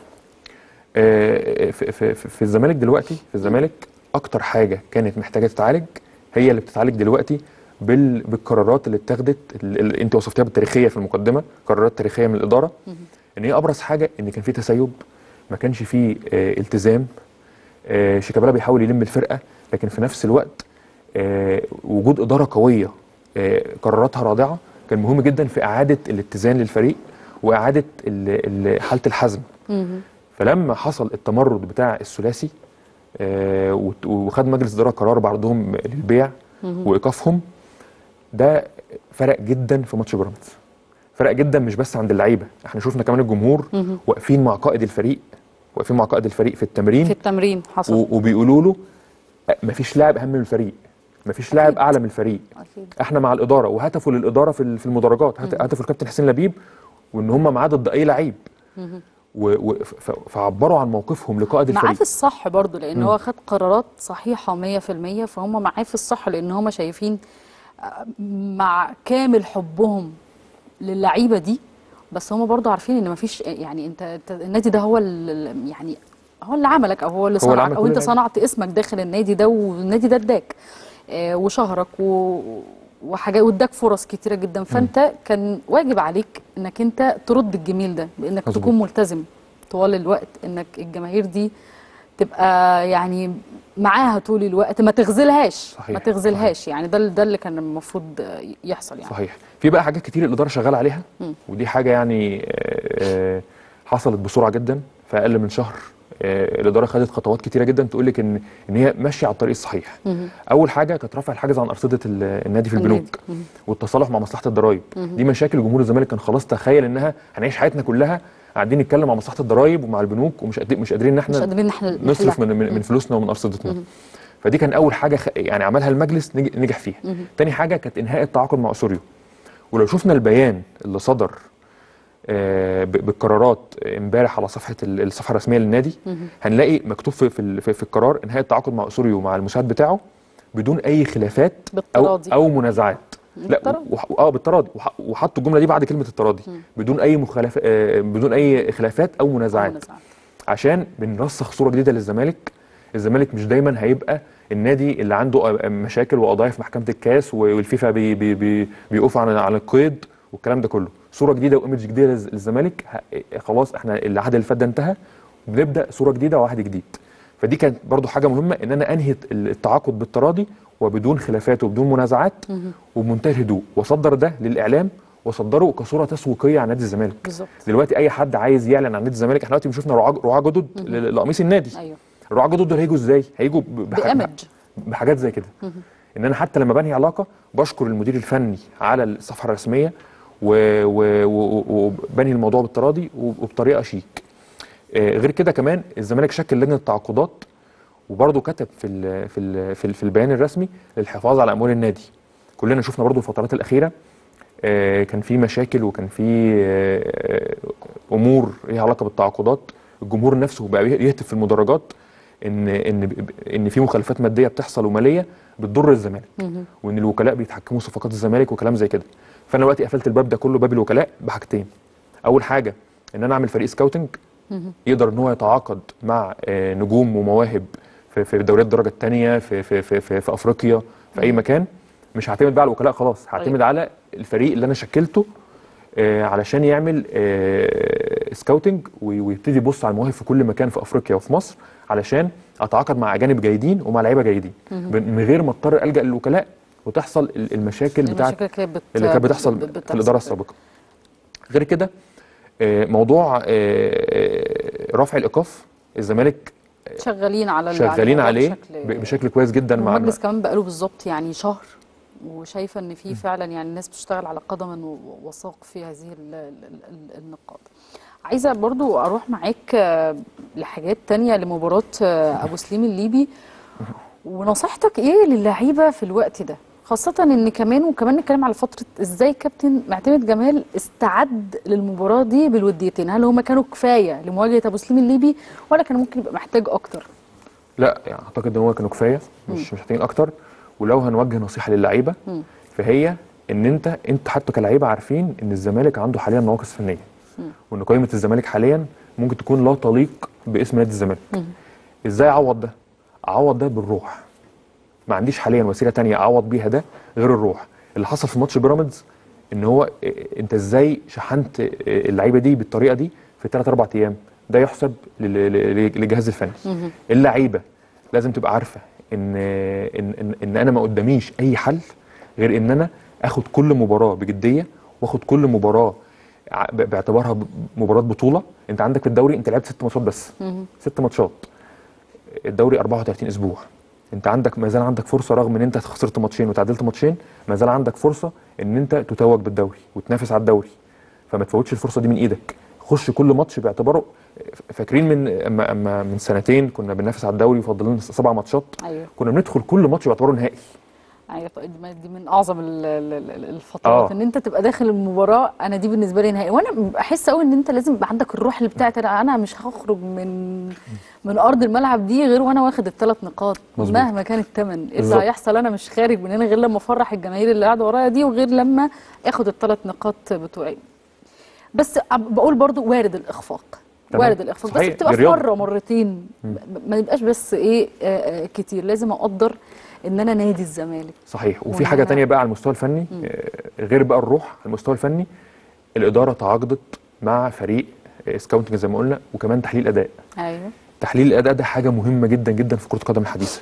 آه، في, في, في, في الزمالك دلوقتي في الزمالك اكتر حاجه كانت محتاجه تتعالج هي اللي بتتعالج دلوقتي بال بالقرارات اللي اتخذت اللي انت وصفتها بالتاريخيه في المقدمه قرارات تاريخيه من الاداره ان هي ابرز حاجه ان كان في تسيب ما كانش في آه التزام آه شيكابالا بيحاول يلم الفرقه لكن في نفس الوقت آه وجود اداره قويه آه قراراتها رادعه كان مهم جدا في اعاده الاتزان للفريق واعاده ال- ال- حاله الحزم فلما حصل التمرد بتاع الثلاثي آه، وت- وخد مجلس الاداره قرار بعرضهم للبيع وايقافهم ده فرق جدا في ماتش بيراميدز فرق جدا مش بس عند اللعيبه احنا شفنا كمان الجمهور واقفين مع قائد الفريق واقفين مع قائد الفريق في التمرين في التمرين حصل و- وبيقولوا له أ- مفيش لاعب اهم من الفريق مفيش لاعب اعلى من الفريق أكيد. احنا مع الاداره وهتفوا للاداره في ال- في المدرجات هت- هتفوا الكابتن حسين لبيب وان هم معاه ضد اي لعيب و... و... ف... فعبروا عن موقفهم لقائد معاه الفريق في الصح برضه لان مم. هو خد قرارات صحيحه 100% فهم معاه في الصح لان هم شايفين آه، مع كامل حبهم للعيبه دي بس هم برضه عارفين ان مفيش يعني انت, انت النادي ده هو ال- يعني هو اللي عملك او هو اللي هو اللي صنعك عمل او كل انت حاجة. صنعت اسمك داخل النادي ده والنادي ده اداك آه، وشهرك و وحاجات واداك فرص كتيره جدا فانت كان واجب عليك انك انت ترد الجميل ده بانك مظبوط. تكون ملتزم طوال الوقت انك الجماهير دي تبقى يعني معاها طول الوقت ما تغزلهاش صحيح، ما تغزلهاش يعني ده ده اللي كان المفروض يحصل يعني صحيح في بقى حاجات كتير الاداره شغاله عليها مم. ودي حاجه يعني آه، آه، حصلت بسرعه جدا في اقل من شهر آه، الاداره خدت خطوات كتيره جدا تقول لك ان ان هي ماشيه على الطريق الصحيح مهم. اول حاجه كانت رفع الحاجز عن ارصده ال- النادي في النادي. البنوك مهم. والتصالح مع مصلحه الضرايب دي مشاكل جمهور الزمالك كان خلاص تخيل انها هنعيش حياتنا كلها قاعدين نتكلم مع مصلحه الضرايب ومع البنوك ومش قادرين مش قادرين ان مش احنا قادرين ان احنا نصرف نحلها. من من, من فلوسنا ومن ارصدتنا فدي كان اول حاجه خ... يعني عملها المجلس نج... نجح فيها تاني حاجه كانت انهاء التعاقد مع اسوريو ولو شفنا البيان اللي صدر آه، ب- بالقرارات امبارح على صفحه ال- الصفحه الرسميه للنادي هنلاقي مكتوب في في, ال- في, في القرار انهاء التعاقد مع اسوريو مع المساعد بتاعه بدون اي خلافات او بالتراضي. او منازعات لا بالتراضي. وح... اه بالتراضي وح... وحطوا الجمله دي بعد كلمه التراضي بدون اي مخالف آه، بدون اي خلافات او منازعات منازعات. عشان بنرسخ صوره جديده للزمالك الزمالك مش دايما هيبقى النادي اللي عنده أ- مشاكل وقضايا في محكمه الكاس و- والفيفا بي بي بي بيقف عن عن القيد والكلام ده كله صوره جديده وايمج جديده للز- للزمالك ه- خلاص احنا العهد اللي فات ده انتهى بنبدا صوره جديده وعهد جديد فدي كانت برضو حاجه مهمه ان انا انهي التعاقد بالتراضي وبدون خلافات وبدون منازعات وبمنتهى الهدوء واصدر ده للاعلام واصدره كصوره تسويقيه عن نادي الزمالك بالظبط دلوقتي اي حد عايز يعلن عن نادي الزمالك احنا دلوقتي شفنا رعاة رعاة جدد ل- لقميص النادي ايوه الرعاة جدد دول هيجوا ازاي هيجوا ب- بح- بإيمج. بحاجات زي كده ان انا حتى لما بنهي علاقه بشكر المدير الفني على الصفحه الرسميه و- و- و- وبنهي الموضوع بالتراضي وب- وبطريقه شيك آه، غير كده كمان الزمالك شكل لجنه تعاقدات وبرضه كتب في ال في ال في, ال في البيان الرسمي للحفاظ على اموال النادي كلنا شفنا برضه الفترات الاخيره آه، كان في مشاكل وكان في آه، امور ليها علاقه بالتعاقدات الجمهور نفسه بقى يهتف في المدرجات ان ان ان في مخالفات ماديه بتحصل وماليه بتضر الزمالك وان الوكلاء بيتحكموا في صفقات الزمالك وكلام زي كده فانا دلوقتي قفلت الباب ده كله باب الوكلاء بحاجتين اول حاجه ان انا اعمل فريق سكاوتنج يقدر ان هو يتعاقد مع آه، نجوم ومواهب في في دوريات الدرجه الثانيه في في في في, في افريقيا في اي مكان مش هعتمد بقى على الوكلاء خلاص هعتمد أيوة. على الفريق اللي انا شكلته آه، علشان يعمل آه، سكاوتنج وي- ويبتدي يبص على المواهب في كل مكان في افريقيا وفي مصر علشان اتعاقد مع اجانب جيدين ومع لعيبه جيدين ب- من غير ما اضطر الجا للوكلاء وتحصل ال- المشاكل بتاعت المشاكل كانت بت... اللي كانت بتحصل بت- في الاداره بتحصل. السابقه غير كده آه، موضوع آه، آه، رفع الايقاف الزمالك شغالين على ال- شغالين الموضوع عليه بشكل ب- بشكل كويس جدا مع المجلس كمان بقاله بالظبط يعني شهر وشايفه ان في فعلا يعني الناس بتشتغل على قدم و- وساق في هذه ال- ال- ال- النقاط عايزه برضو اروح معاك آه، لحاجات تانية لمباراه آه، ابو سليم الليبي ونصيحتك ايه للعيبه في الوقت ده خاصة ان كمان وكمان نتكلم على فترة ازاي كابتن معتمد جمال استعد للمباراة دي بالوديتين هل هما كانوا كفاية لمواجهة ابو سليم الليبي ولا كان ممكن يبقى محتاج اكتر لا يعني اعتقد ان هو كانوا كفايه مش مش محتاجين اكتر ولو هنوجه نصيحه للعيبه فهي ان انت انت حتى كلعيبه عارفين ان الزمالك عنده حاليا نواقص فنيه وان قائمه الزمالك حاليا ممكن تكون لا تليق باسم نادي الزمالك ازاي اعوض ده اعوض ده بالروح ما عنديش حاليا وسيله تانية اعوض بيها ده غير الروح اللي حصل في ماتش بيراميدز ان هو إيه، انت ازاي شحنت إيه، اللعيبه دي بالطريقه دي في 3 4 ايام ده يحسب لل- لل- للجهاز الفني اللعيبه لازم تبقى عارفه ان ان ان, إن انا ما قداميش اي حل غير ان انا اخد كل مباراه بجديه واخد كل مباراه ع- ب- باعتبارها ب- مباراه بطوله انت عندك في الدوري انت لعبت ست ماتشات بس ست ماتشات الدوري 34 اسبوع انت عندك ما زال عندك فرصه رغم ان انت خسرت ماتشين وتعادلت ماتشين ما زال عندك فرصه ان انت تتوج بالدوري وتنافس على الدوري فما تفوتش الفرصه دي من ايدك خش كل ماتش باعتباره فاكرين من اما اما من سنتين كنا بننافس على الدوري وفاضل لنا سبع ماتشات ايوه كنا بندخل كل ماتش باعتباره نهائي ايوه طيب دي- دي من اعظم ال- ال- ال- الفترات آه. ان انت تبقى داخل المباراه انا دي بالنسبه لي نهائي وانا بحس قوي ان انت لازم يبقى عندك الروح اللي بتاعت انا أنا مش هخرج من من ارض الملعب دي غير وانا واخد الثلاث نقاط مظبوط. مهما كان الثمن ايه اللي بالظبط. هيحصل انا مش خارج من هنا غير لما افرح الجماهير اللي قاعده ورايا دي وغير لما اخد الثلاث نقاط بتوعي بس عم- بقول برضو وارد الاخفاق تمام. وارد الاخفاق بس صحيح، بتبقى في الرياضة. مره مرتين ب- ما يبقاش بس ايه آه، آه، كتير لازم اقدر ان انا نادي الزمالك صحيح وفي وإن حاجه أنا- تانية بقى على المستوى الفني آه، غير بقى الروح على المستوى الفني الاداره تعاقدت مع فريق آه، سكاوتنج زي ما قلنا وكمان تحليل اداء ايوه تحليل الاداء ده حاجه مهمه جدا جدا في كره القدم الحديثه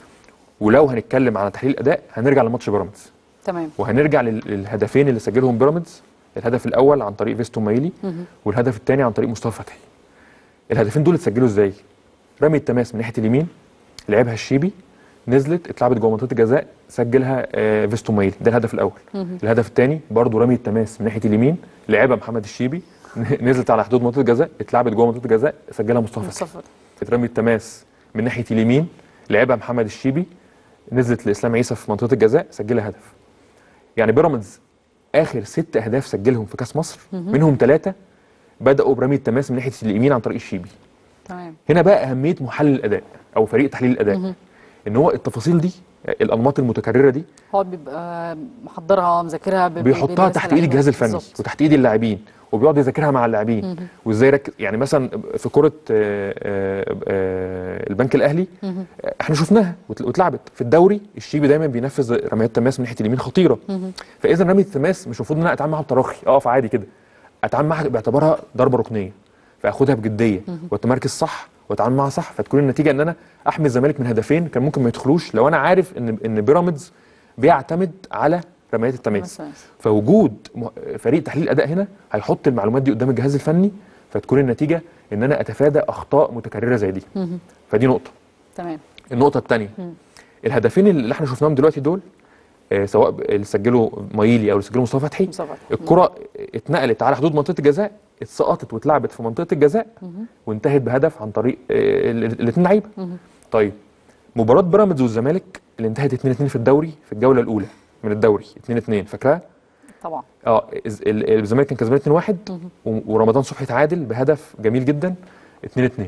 ولو هنتكلم على تحليل الاداء هنرجع لماتش بيراميدز تمام وهنرجع لل- للهدفين اللي سجلهم بيراميدز الهدف الاول عن طريق فيستو مايلي والهدف الثاني عن طريق مصطفى فتحي الهدفين دول اتسجلوا ازاي رمي التماس من ناحيه اليمين لعبها الشيبي نزلت اتلعبت جوه منطقه الجزاء سجلها آه، فيستو مايلي ده الهدف الاول الهدف الثاني برضه رمي التماس من ناحيه اليمين لعبها محمد الشيبي نزلت على حدود منطقه الجزاء اتلعبت جوه منطقه الجزاء سجلها مصطفى فتحي مصطفى اترمي التماس من ناحيه اليمين لعبها محمد الشيبي نزلت لاسلام عيسى في منطقه الجزاء سجلها هدف يعني بيراميدز اخر ست اهداف سجلهم في كاس مصر منهم ثلاثه بداوا برمي التماس من ناحيه اليمين عن طريق الشيبي تمام هنا بقى اهميه محلل الاداء او فريق تحليل الاداء ان هو التفاصيل دي الانماط المتكرره دي هو بيبقى محضرها مذاكرها ب- ب- بيحطها بيدرسها تحت ايد اللعيبة. الجهاز الفني بالظبط. وتحت ايد اللاعبين وبيقعد يذاكرها مع اللاعبين وازاي يركز يعني مثلا في كره آه، آه، آه، البنك الاهلي آه، احنا شفناها وات- واتلعبت في الدوري الشيبي دايما بينفذ رميات تماس من ناحيه اليمين خطيره فاذا رميه التماس مش المفروض ان انا اتعامل معاها بتراخي اقف عادي كده اتعامل معاها باعتبارها ضربه ركنيه فاخدها بجديه واتمركز صح واتعامل معاها صح فتكون النتيجه ان انا احمي الزمالك من هدفين كان ممكن ما يدخلوش لو انا عارف ان ان بيراميدز بيعتمد على رميات التماس تماس. فوجود م- فريق تحليل اداء هنا هيحط المعلومات دي قدام الجهاز الفني فتكون النتيجه ان انا اتفادى اخطاء متكرره زي دي فدي نقطه تمام النقطه الثانيه الهدفين اللي احنا شفناهم دلوقتي دول آه، سواء ب- اللي سجله مايلي او اللي سجله مصطفى فتحي مصطفى فتحي. الكره اتنقلت على حدود منطقه الجزاء اتسقطت واتلعبت في منطقه الجزاء وانتهت بهدف عن طريق الاثنين لعيبه طيب مباراه بيراميدز والزمالك اللي انتهت 2-2 في الدوري في الجوله الاولى من الدوري 2-2 فاكراها طبعا اه الز- ال- الزمالك كان كسبان 2-1 و- ورمضان صبحي تعادل بهدف جميل جدا 2-2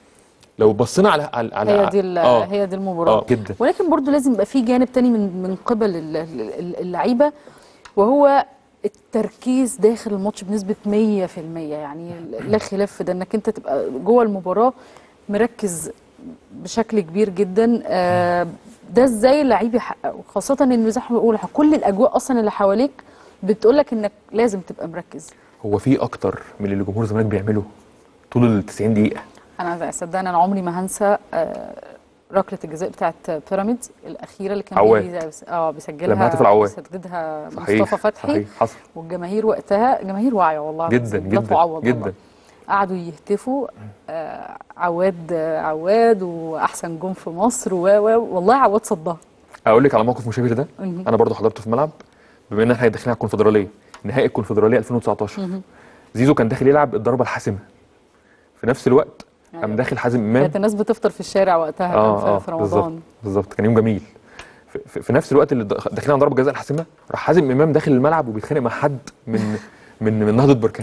لو بصينا على على, على هي دي ال- اه هي دي المباراه اه جدا ولكن برضو لازم يبقى في جانب تاني من من قبل ال- ال- ال- اللعيبه وهو التركيز داخل الماتش بنسبه 100% يعني لا خلاف في ده انك انت تبقى جوه المباراه مركز بشكل كبير جدا آه، ده ازاي اللعيب يحققه خاصه ان زي ما بقول كل الاجواء اصلا اللي حواليك بتقول لك انك لازم تبقى مركز هو في اكتر من اللي جمهور الزمالك بيعمله طول ال 90 دقيقه انا صدقني انا عمري ما هنسى آه، ركله الجزاء بتاعت بيراميدز الاخيره اللي كان عواد. بيجي- اه بيسجلها لما هاتف العواد. بيسددها صحيح مصطفى فتحي صحيح حصل والجماهير وقتها جماهير واعيه والله جدا العظيم، لا جدا تعوض جدا والله. قعدوا يهتفوا آه عواد آه عواد واحسن جون في مصر و و والله عواد صدها اقول لك على موقف مشابه ده مهم. انا برضو حضرته في الملعب بما ان احنا داخلين على الكونفدراليه نهائي الكونفدراليه 2019 زيزو كان داخل يلعب الضربه الحاسمه في نفس الوقت قام أيوة. داخل حازم امام كانت الناس بتفطر في الشارع وقتها كان في, في بالظبط رمضان بالظبط كان يوم جميل في, في, في نفس الوقت اللي دخ- داخلين على ضربه الجزاء الحاسمه راح حازم امام داخل الملعب وبيتخانق مع حد من من من نهضه بركان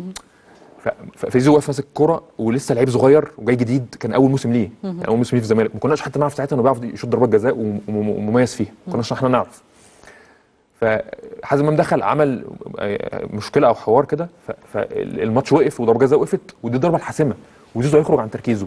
ف- ف- فزيزو واقف ماسك الكوره ولسه لعيب صغير وجاي جديد كان اول موسم ليه كان اول موسم ليه في الزمالك ما كناش حتى نعرف ساعتها انه بيعرف يشوط ضربات جزاء وم- وم- ومميز فيها ما كناش احنا نعرف فحازم امام دخل عمل آه، مشكله او حوار كده ف- فالماتش وقف وضربه جزاء وقفت ودي الضربه الحاسمه وزيزو هيخرج عن تركيزه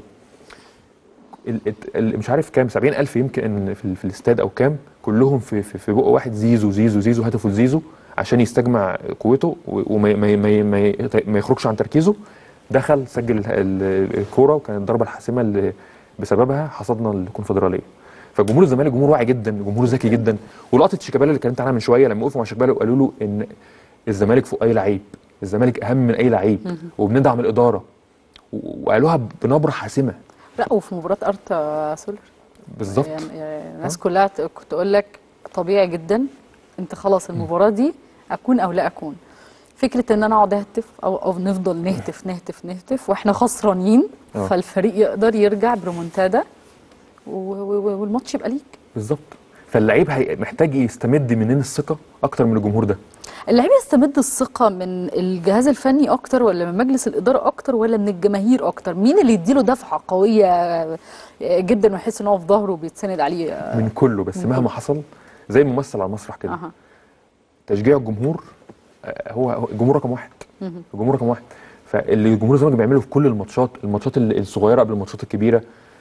ال- الت- ال- مش عارف كام 70000 يمكن إن في, ال- في الاستاد او كام كلهم في في, في بق واحد زيزو زيزو زيزو هدفه لزيزو عشان يستجمع قوته و- وما ما ما ما, ما يخرجش عن تركيزه دخل سجل ال- ال- الكوره وكانت الضربه الحاسمه اللي بسببها حصدنا الكونفدراليه فجمهور الزمالك جمهور واعي جدا جمهور ذكي جدا ولقطه شيكابالا اللي اتكلمت عنها من شويه لما وقفوا مع شيكابالا وقالوا له ان الزمالك فوق اي لعيب الزمالك اهم من اي لعيب وبندعم الاداره و- وقالوها بنبره حاسمه لا وفي مباراه ارتا سولر بالظبط يعني يعني الناس كلها ت- كنت اقول لك طبيعي جدا انت خلاص المباراه دي اكون او لا اكون فكره ان انا اقعد اهتف او او نفضل نهتف نهتف نهتف واحنا خسرانين آه. فالفريق يقدر يرجع بريمونتادا و- و- و- والماتش يبقى ليك بالظبط فاللعيب هي- محتاج يستمد منين الثقه اكتر من الجمهور ده اللعيب يستمد الثقة من الجهاز الفني أكتر ولا من مجلس الإدارة أكتر ولا من الجماهير أكتر؟ مين اللي يديله دفعة قوية جدا ويحس إن هو في ظهره وبيتسند عليه؟ من كله بس من مهما كله. حصل زي الممثل على المسرح كده أها تشجيع الجمهور آه، هو هو الجمهور رقم واحد الجمهور رقم واحد فاللي جمهور الزمالك بيعمله في كل الماتشات الماتشات ال- الصغيره قبل الماتشات الكبيره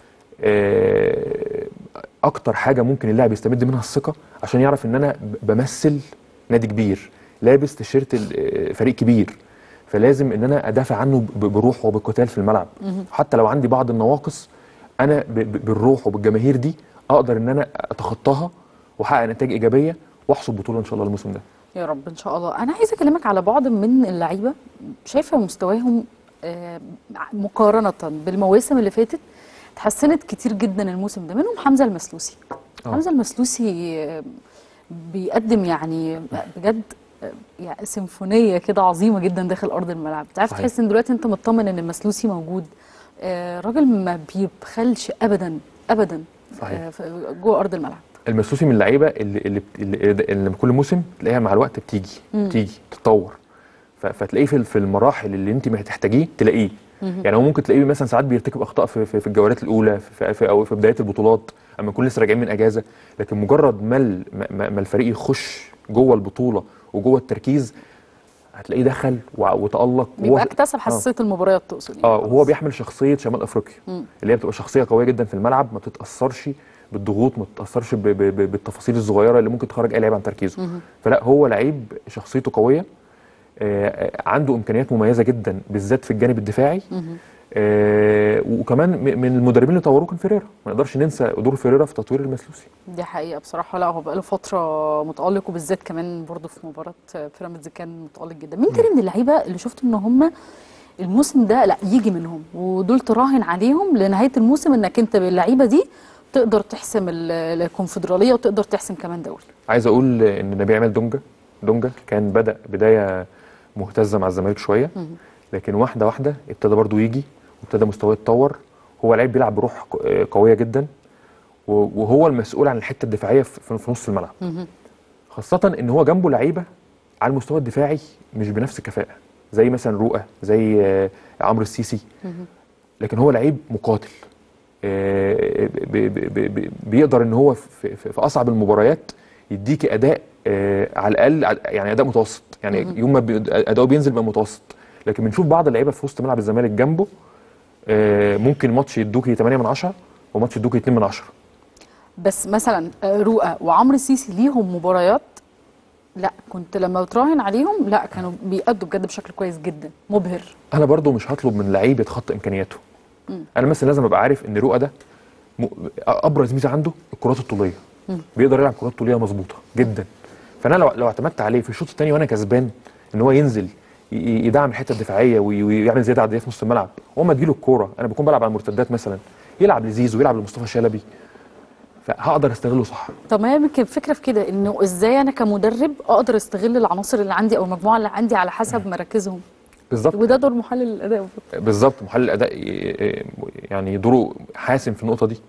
آه، اكتر حاجه ممكن اللاعب يستمد منها الثقه عشان يعرف ان انا ب- بمثل نادي كبير لابس تيشيرت ال- آه، فريق كبير فلازم ان انا ادافع عنه ب- بروح وبالقتال في الملعب حتى لو عندي بعض النواقص انا ب- ب- بالروح وبالجماهير دي اقدر ان انا اتخطاها واحقق نتائج ايجابيه واحصد بطوله ان شاء الله الموسم ده يا رب إن شاء الله أنا عايزة أكلمك على بعض من اللعيبة شايفة مستواهم آه، مقارنة بالمواسم اللي فاتت اتحسنت كتير جدا الموسم ده منهم حمزة المسلوسي آه. حمزة المسلوسي آه، بيقدم يعني بجد آه، يعني سيمفونية كده عظيمة جدا داخل أرض الملعب تعرف صحيح. تحس إن دلوقتي أنت مطمن إن المسلوسي موجود آه، راجل ما بيبخلش أبدا أبدا صحيح. آه، في- جوه أرض الملعب المسلوسي من اللعيبه اللي اللي, اللي, اللي كل موسم تلاقيها مع الوقت بتيجي بتيجي تتطور ف- فتلاقيه في في المراحل اللي انت محتاجيه تلاقيه يعني هو ممكن تلاقيه مثلا ساعات بيرتكب اخطاء في, في, في الجولات الاولى في, في او في بدايه البطولات اما نكون لسه راجعين من اجازه لكن مجرد ما ال- ما, ما الفريق يخش جوه البطوله وجوه التركيز هتلاقيه دخل وع- وتالق بيبقى وهو- اكتسب حساسية المباريات تقصد يعني اه خلاص. وهو بيحمل شخصيه شمال افريقيا اللي هي بتبقى شخصيه قويه جدا في الملعب ما بتتاثرش بالضغوط ما بتتاثرش ب- ب- ب- بالتفاصيل الصغيره اللي ممكن تخرج اي لعيب عن تركيزه فلا هو لعيب شخصيته قويه آه، آه، عنده امكانيات مميزه جدا بالذات في الجانب الدفاعي آه، وكمان م- من المدربين اللي طوروه كان فيريرا ما نقدرش ننسى دور فيريرا في تطوير المسلوسي دي حقيقة بصراحة لا هو بقاله فترة متألق وبالذات كمان برضه في مباراة بيراميدز كان متألق جدا مين تاني من اللعيبة اللي شفت ان هم الموسم ده لا يجي منهم ودول تراهن عليهم لنهاية الموسم انك انت باللعيبة دي تقدر تحسم ال- الكونفدرالية وتقدر تحسم كمان دوري عايز اقول ان نبيل عماد دونجا دونجا كان بدا بدايه مهتزه مع الزمالك شويه لكن واحده واحده ابتدى برضو يجي وابتدى مستواه يتطور هو لعيب بيلعب بروح ق- آه، قويه جدا و- وهو المسؤول عن الحته الدفاعيه في في نص الملعب خاصه ان هو جنبه لعيبه على المستوى الدفاعي مش بنفس الكفاءه زي مثلا رؤى زي آه، عمرو السيسي لكن هو لعيب مقاتل آه، ب- ب- ب- ب- بيقدر ان هو في, في, في اصعب المباريات يديك اداء آه، على الاقل ع- يعني اداء متوسط يعني يوم ما بي- اداؤه بينزل بقى متوسط لكن بنشوف بعض اللعيبه في وسط ملعب الزمالك جنبه آه، ممكن ماتش يدوكي 8 من 10 وماتش يدوكي 2 من 10 بس مثلا آه، رؤى وعمرو السيسي ليهم مباريات لا كنت لما بتراهن عليهم لا كانوا بيأدوا بجد بشكل كويس جدا مبهر انا برضو مش هطلب من لعيب يتخطى امكانياته انا مثلا لازم ابقى عارف ان رؤى ده م... ابرز ميزه عنده الكرات الطوليه بيقدر يلعب كرات طوليه مظبوطه جدا فانا لو لو اعتمدت عليه في الشوط الثاني وانا كسبان ان هو ينزل ي- ي- يدعم الحته الدفاعيه وي- ويعمل زياده عدديه في نص الملعب واما تجيله الكوره انا بكون بلعب على المرتدات مثلا يلعب لزيزو ويلعب لمصطفى شلبي فهقدر استغله صح طب ما هي يمكن الفكره في كده انه ازاي انا كمدرب اقدر استغل العناصر اللي عندي او المجموعه اللي عندي على حسب مراكزهم بالظبط وده دور محلل الاداء بالظبط محلل الاداء ي- يعني دوره حاسم في النقطه دي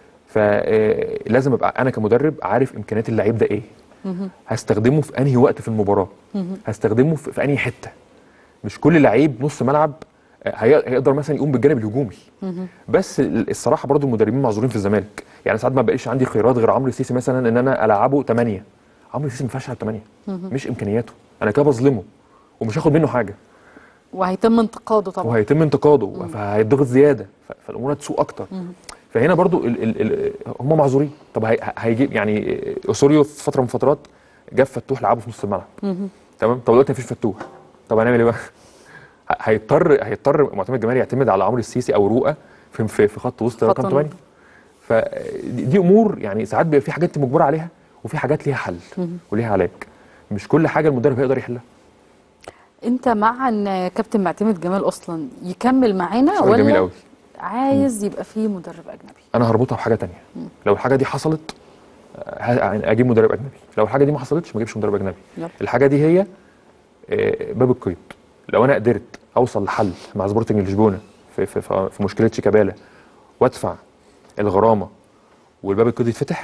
فلازم ابقى انا كمدرب عارف امكانيات اللعيب ده ايه هستخدمه في انهي وقت في المباراه هستخدمه في في انهي حته مش كل لعيب نص ملعب آه، هي- هيقدر مثلا يقوم بالجانب الهجومي بس ال- الصراحه برضو المدربين معذورين في الزمالك يعني ساعات ما بقاش عندي خيارات غير عمرو السيسي مثلا ان انا العبه 8 عمرو السيسي ما ينفعش على 8 مش امكانياته انا كده بظلمه ومش هاخد منه حاجه وهيتم انتقاده طبعا وهيتم انتقاده فهيتضغط زياده ف- فالامور هتسوء اكتر فهنا برضو ال ال ال هم معذورين طب هي- هيجيب يعني اسوريو في فتره من الفترات جاب فتوح لعبه في نص الملعب تمام طب دلوقتي مفيش فتوح طب هنعمل ايه بقى؟ ه- هيضطر هيضطر معتمد جمال يعتمد على عمرو السيسي او رؤى في في, في خط وسط رقم خط 8 فدي دي امور يعني ساعات بيبقى في حاجات انت مجبور عليها وفي حاجات ليها حل وليها علاج مش كل حاجه المدرب هيقدر يحلها انت مع ان كابتن معتمد جمال اصلا يكمل معانا سؤال ولا جميل قوي عايز يبقى فيه مدرب اجنبي انا هربطها بحاجه تانية لو الحاجه دي حصلت ه- يعني اجيب مدرب اجنبي لو الحاجه دي ما حصلتش ما اجيبش مدرب اجنبي يلا. الحاجه دي هي آه، باب القيد لو انا قدرت اوصل لحل مع سبورتنج لشبونه في في في, في مشكله شيكابالا وادفع الغرامه والباب القيد يتفتح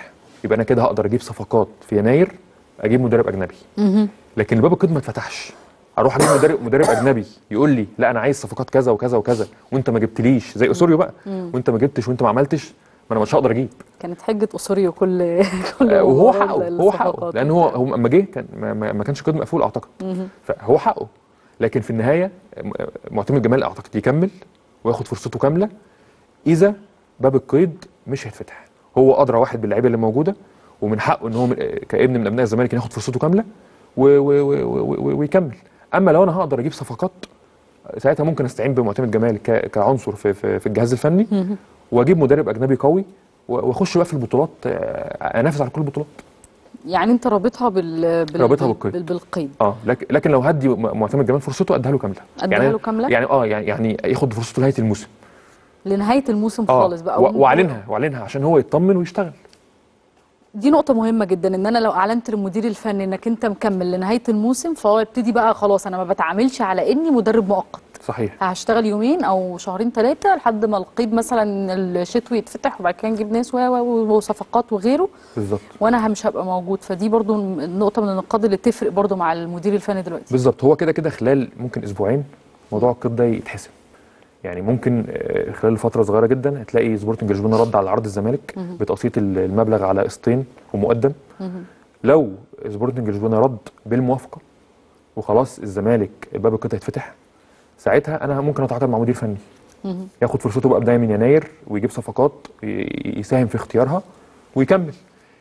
يبقى انا كده هقدر اجيب صفقات في يناير اجيب مدرب اجنبي لكن باب القيد ما اتفتحش اروح اجيب مدرب مدرب اجنبي يقول لي لا انا عايز صفقات كذا وكذا وكذا وانت ما جبتليش زي اسوريو بقى وانت ما جبتش وانت ما عملتش ما انا مش هقدر اجيب كانت حجه اسوريو كل كل آه، وهو مباراة حقه هو حقه الصفقات لان هو وبتاع. هو اما جه كان ما, ما ما كانش قيد مقفول اعتقد فهو حقه لكن في النهايه م- معتمد جمال اعتقد يكمل وياخد فرصته كامله اذا باب القيد مش هيتفتح هو ادرى واحد باللعيبه اللي موجوده ومن حقه ان هو من- كابن من ابناء الزمالك ياخد فرصته كامله و و و و و ويكمل اما لو انا هقدر اجيب صفقات ساعتها ممكن استعين بمعتمد جمال ك- كعنصر في, في, في الجهاز الفني واجيب مدرب اجنبي قوي و- واخش بقى في البطولات آه، انافس على كل البطولات يعني انت رابطها بال, بال... رابطها بال- بالقيد. بال... بالقيد اه لكن لكن لو هدي م- معتمد جمال فرصته اديها له كامله أديها يعني له كاملة؟ يعني اه يعني يعني ياخد فرصته لنهايه الموسم لنهايه الموسم اه خالص بقى و- واعلنها واعلنها عشان هو يطمن ويشتغل دي نقطة مهمة جدا ان انا لو اعلنت للمدير الفني انك انت مكمل لنهاية الموسم فهو يبتدي بقى خلاص انا ما بتعاملش على اني مدرب مؤقت صحيح هشتغل يومين او شهرين ثلاثة لحد ما القيد مثلا الشتوي يتفتح وبعد كده نجيب ناس و- و- وصفقات وغيره بالظبط وانا مش هبقى موجود فدي برضو نقطة من النقاط اللي تفرق برضو مع المدير الفني دلوقتي بالظبط هو كده كده خلال ممكن اسبوعين موضوع القيد ده يتحسم يعني ممكن آه، خلال فتره صغيره جدا هتلاقي سبورتنج لشبونه رد على عرض الزمالك بتقسيط ال- المبلغ على قسطين ومقدم لو سبورتنج لشبونه رد بالموافقه وخلاص الزمالك باب القيد هيتفتح ساعتها انا ممكن اتعاقد مع مدير فني ياخد فرصته بقى بدايه من يناير ويجيب صفقات ي- يساهم في اختيارها ويكمل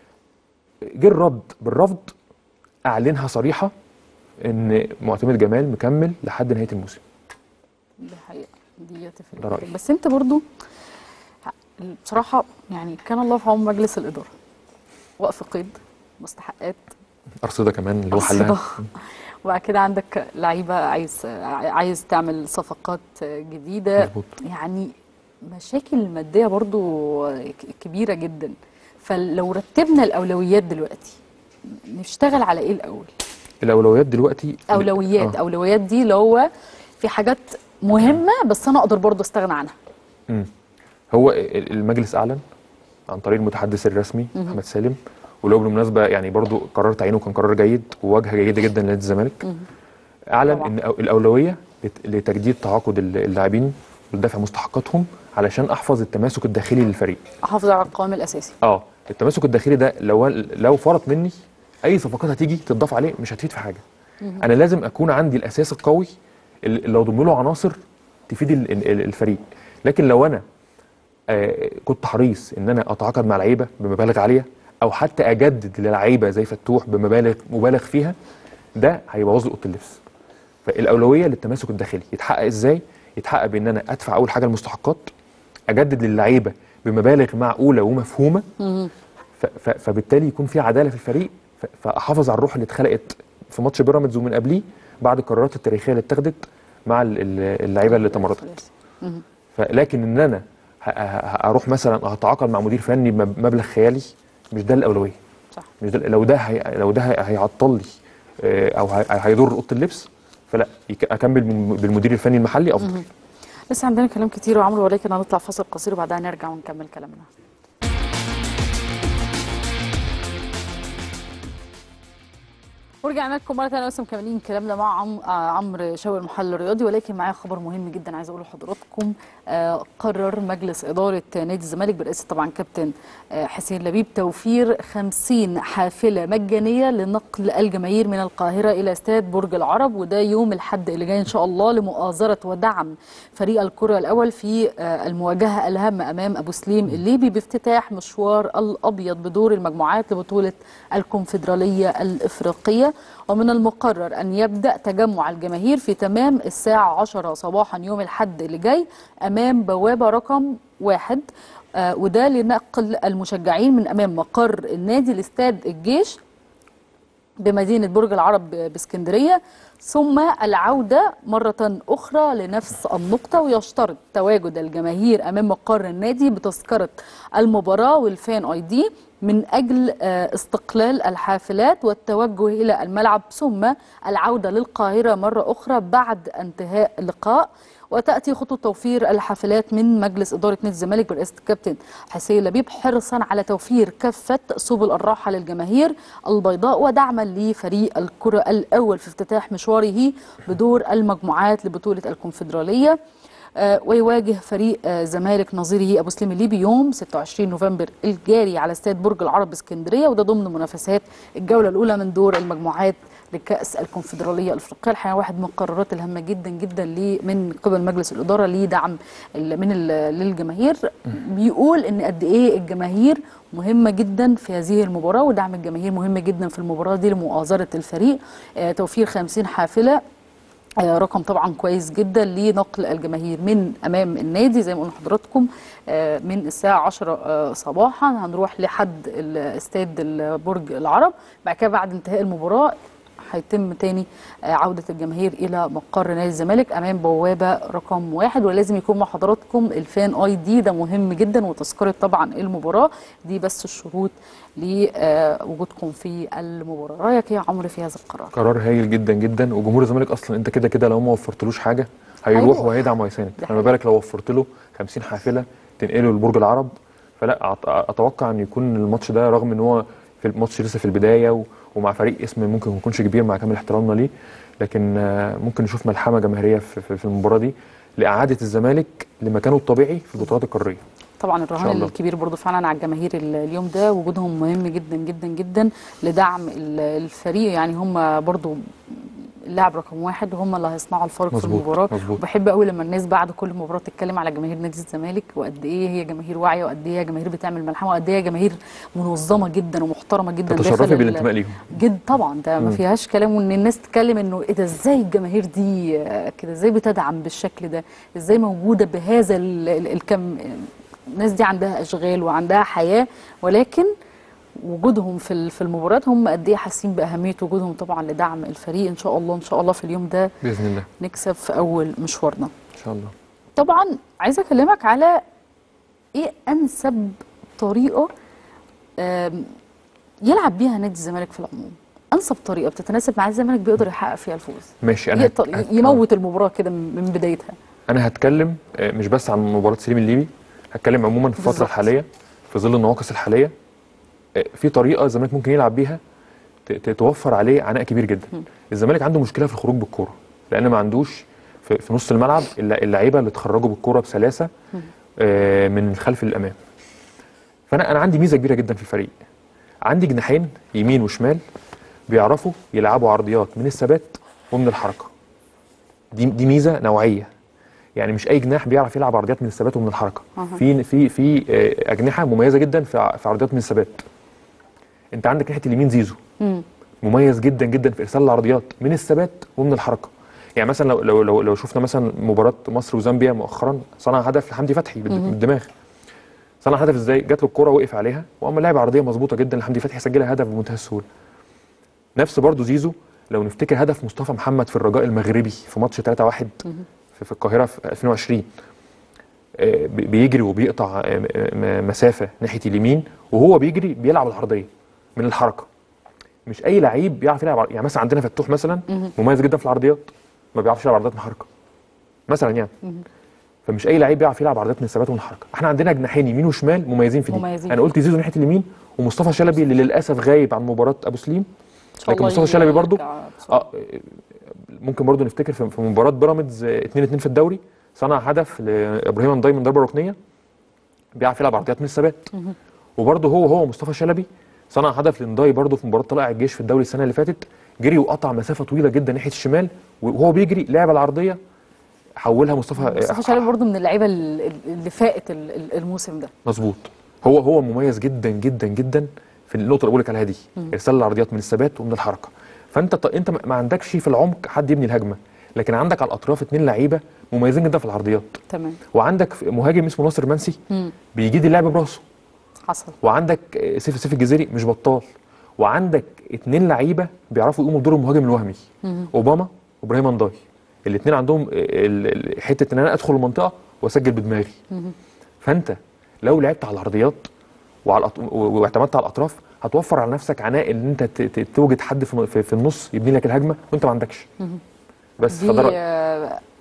جه الرد بالرفض اعلنها صريحه ان معتمد جمال مكمل لحد نهايه الموسم دي حقيقة دي تفرق ده رأيي. بس انت برضو بصراحة يعني كان الله في عون مجلس الإدارة وقف قيد مستحقات ارصده كمان اللي هو أرصدة. حلها وبعد كده عندك لعيبة عايز عايز تعمل صفقات جديدة مظبوط. يعني مشاكل مادية برضو ك- كبيرة جدا فلو رتبنا الأولويات دلوقتي نشتغل على إيه الأول؟ الاولويات دلوقتي أولويات آه. أولويات دي اللي هو في حاجات مهمة بس أنا أقدر برضو أستغنى عنها مم. هو ال- المجلس اعلن عن طريق المتحدث الرسمي احمد سالم ولو بالمناسبه يعني برضو قرار تعيينه كان قرار جيد وواجهه جيده جدا لنادي الزمالك اعلن طبعاً. ان أو- الاولويه لت- لتجديد تعاقد ال- اللاعبين ولدفع مستحقاتهم علشان احفظ التماسك الداخلي للفريق أحافظ على القوام الأساسي اه التماسك الداخلي ده لو لو فرط مني اي صفقات هتيجي تضاف عليه مش هتفيد في حاجه انا لازم اكون عندي الاساس القوي اللي اللي اضم له عناصر تفيد ال- ال- الفريق لكن لو انا آه كنت حريص ان انا اتعاقد مع لعيبه بمبالغ عاليه او حتى اجدد للعيبه زي فتوح بمبالغ مبالغ فيها ده هيبوظ لي اوضه اللبس فالاولويه للتماسك الداخلي يتحقق ازاي يتحقق بان انا ادفع اول حاجه المستحقات اجدد للعيبه بمبالغ معقوله ومفهومه ف- ف- فبالتالي يكون في عداله في الفريق ف- فاحافظ على الروح اللي اتخلقت في ماتش بيراميدز ومن قبليه بعد القرارات التاريخيه اللي اتخذت مع ال- ال- اللعيبه اللي تمردت فلكن ان انا ه- ه- اروح مثلا هتعاقد مع مدير فني بمبلغ خيالي مش ده الاولويه صح مش ده لو ده هي لو ده هي- هيعطل لي آه، او هي- هيضر اوضه اللبس فلا يك- اكمل بالم- بالمدير الفني المحلي افضل لسه عندنا كلام كتير يا عمرو ولكن هنطلع فاصل قصير وبعدها نرجع ونكمل كلامنا ورجعنا لكم مره ثانيه لسه مكملين كلامنا مع عم... آه، عمرو شاوي المحلل الرياضي ولكن معايا خبر مهم جدا عايز اقوله لحضراتكم آه قرر مجلس اداره نادي الزمالك برئاسه طبعا كابتن آه حسين لبيب توفير 50 حافله مجانيه لنقل الجماهير من القاهره الى استاد برج العرب وده يوم الحد اللي جاي ان شاء الله لمؤازره ودعم فريق الكره الاول في آه المواجهه الهامه امام ابو سليم الليبي بافتتاح مشوار الابيض بدور المجموعات لبطوله الكونفدراليه الافريقيه ومن المقرر ان يبدا تجمع الجماهير في تمام الساعه 10 صباحا يوم الحد اللي جاي امام بوابه رقم واحد آه وده لنقل المشجعين من امام مقر النادي لاستاد الجيش بمدينة برج العرب باسكندرية ثم العودة مرة أخرى لنفس النقطة ويشترط تواجد الجماهير أمام مقر النادي بتذكرة المباراة والفان اي دي من أجل آه، استقلال الحافلات والتوجه إلى الملعب ثم العودة للقاهرة مرة أخرى بعد انتهاء اللقاء وتأتي خطوة توفير الحافلات من مجلس إدارة نادي الزمالك برئاسة الكابتن حسين لبيب حرصا على توفير كافة سبل الراحة للجماهير البيضاء ودعما لفريق الكرة الأول في افتتاح مشواره بدور المجموعات لبطولة الكونفدرالية آه، ويواجه فريق آه، زمالك نظيره ابو سليم الليبي يوم 26 نوفمبر الجاري على استاد برج العرب اسكندريه وده ضمن منافسات الجوله الاولى من دور المجموعات لكاس الكونفدراليه الافريقيه الحقيقه واحد من القرارات الهامه جدا جدا لي من قبل مجلس الاداره لدعم ال- من ال- للجماهير بيقول ان قد ايه الجماهير مهمه جدا في هذه المباراه ودعم الجماهير مهم جدا في المباراه دي لمؤازره الفريق آه، توفير 50 حافله آه، رقم طبعا كويس جدا لنقل الجماهير من امام النادي زي ما قلنا لحضراتكم آه، من الساعه 10 آه، صباحا هنروح لحد الاستاد برج العرب بعد كده بعد انتهاء المباراه هيتم تاني آه، عودة الجماهير إلى مقر نادي الزمالك أمام بوابة رقم واحد ولازم يكون مع حضراتكم الفان اي دي ده مهم جدا وتذكرة طبعا المباراة دي بس الشروط لوجودكم في المباراة رأيك إيه يا عمرو في هذا القرار؟ قرار هايل جدا جدا وجمهور الزمالك اصلا انت كده كده لو ما وفرتلوش حاجه هيروح هيروح. وهيدعم وهيساند ده فما حقيقي. بالك لو وفرت له 50 حافله تنقله لبرج العرب فلا أت- اتوقع ان يكون الماتش ده رغم ان هو في الماتش لسه في البدايه و- ومع فريق اسم ممكن ما يكونش كبير مع كامل احترامنا ليه لكن آه، ممكن نشوف ملحمه جماهيريه في, في, في المباراه دي لاعاده الزمالك لمكانه الطبيعي في البطولات القاريه طبعا شاء الرهان الله. الكبير برضو فعلا على الجماهير ال- اليوم ده وجودهم مهم جدا جدا جدا لدعم ال- الفريق يعني هم برضو اللاعب رقم واحد وهم اللي هيصنعوا الفرق في مظبوط، المباراه مظبوط. وبحب قوي لما الناس بعد كل مباراه تتكلم على جماهير نادي الزمالك وقد ايه هي جماهير واعيه وقد ايه هي جماهير بتعمل ملحمه وقد ايه هي جماهير منظمه جدا ومحترمه جدا تتشرفي داخل ال- بالانتماء ليهم جد طبعا ده ما فيهاش كلام وان الناس تتكلم انه ايه ده ازاي الجماهير دي آه، كده ازاي بتدعم بالشكل ده ازاي موجوده بهذا ال- ال- الكم الناس دي عندها اشغال وعندها حياه ولكن وجودهم في ال- في المباريات هم قد ايه حاسين باهميه وجودهم طبعا لدعم الفريق ان شاء الله ان شاء الله في اليوم ده باذن الله نكسب في اول مشوارنا ان شاء الله طبعا عايزه اكلمك على ايه انسب طريقه آم، يلعب بيها نادي الزمالك في العموم انسب طريقه بتتناسب مع الزمالك بيقدر يحقق فيها الفوز ماشي انا يقدر هت- يموت المباراه كده من من بدايتها انا هتكلم آه، مش بس عن مباراه سليم الليبي هتكلم عموما في الفتره بالظبط. الحاليه في ظل النواقص الحاليه آه، في طريقه الزمالك ممكن يلعب بيها ت- ت- توفر عليه عناء كبير جدا الزمالك عنده مشكله في الخروج بالكوره لان ما عندوش في, في نص الملعب إلا اللعيبه اللي تخرجوا بالكوره بسلاسه آه، من الخلف للامام فانا انا عندي ميزه كبيره جدا في الفريق عندي جناحين يمين وشمال بيعرفوا يلعبوا عرضيات من الثبات ومن الحركه دي دي ميزه نوعيه يعني مش اي جناح بيعرف يلعب عرضيات من الثبات ومن الحركه أها. في في في آه، اجنحه مميزه جدا في ع- في عرضيات من الثبات انت عندك ناحيه اليمين زيزو مم. مميز جدا جدا في ارسال العرضيات من الثبات ومن الحركه يعني مثلا لو لو لو, لو شفنا مثلا مباراه مصر وزامبيا مؤخرا صنع هدف لحمدي فتحي بالد- بالدماغ صنع هدف ازاي جات له الكوره وقف عليها وقام لاعب عرضيه مظبوطه جدا لحمدي فتحي سجلها هدف بمنتهى السهوله نفس برضو زيزو لو نفتكر هدف مصطفى محمد في الرجاء المغربي في ماتش 3-1 في, في القاهره في 2020 آه، بي- بيجري وبيقطع آه، م- م- مسافه ناحيه اليمين وهو بيجري بيلعب العرضيه من الحركه مش اي لعيب بيعرف يلعب عر- يعني مثلا عندنا فتوح مثلا مميز جدا في العرضيات ما بيعرفش يلعب عرضيات من الحركه مثلا يعني فمش اي لعيب بيعرف يلعب عرضيات من الثبات ومن الحركه احنا عندنا جناحين يمين وشمال مميزين في دي مميزين انا قلت زيزو ناحيه اليمين ومصطفى شلبي اللي للاسف غايب عن مباراه ابو سليم إن شاء لكن الله مصطفى شلبي برضو يرجع بسرعة. اه ممكن برضو نفتكر في في مباراه بيراميدز 2 2 في الدوري صنع هدف لابراهيم نداي من ضربه ركنيه بيعرف يلعب عرضيات من الثبات وبرضه هو هو مصطفى شلبي صنع هدف لنداي برضه في مباراه طلائع الجيش في الدوري السنه اللي فاتت جري وقطع مسافه طويله جدا ناحيه الشمال وهو بيجري لعب العرضيه حولها مصطفى مصطفى شلبي برضو من اللعيبه ال- ال- اللي فاقت ال- ال- الموسم ده مظبوط هو هو مميز جدا جدا جدا في النقطه اللي بقول لك عليها دي ارسال العرضيات من الثبات ومن الحركه فانت ط... انت ما ما عندكش في العمق حد يبني الهجمه لكن عندك على الاطراف اتنين لعيبه مميزين جدا في العرضيات تمام وعندك مهاجم اسمه ناصر منسي مم. بيجيد اللعب براسه حصل وعندك آه، سيف سيف الجزيري مش بطال وعندك اتنين لعيبه بيعرفوا يقوموا بدور المهاجم الوهمي اوباما وابراهيم انداي الاثنين عندهم ال- ال- حته ان انا ادخل المنطقه واسجل بدماغي فانت لو لعبت على العرضيات وعلى الأط... و- واعتمدت على الاطراف هتوفر على نفسك عناء ان انت ت- ت- توجد حد في, في, في النص يبني لك الهجمه وانت ما عندكش بس دي فده رأيي. آه،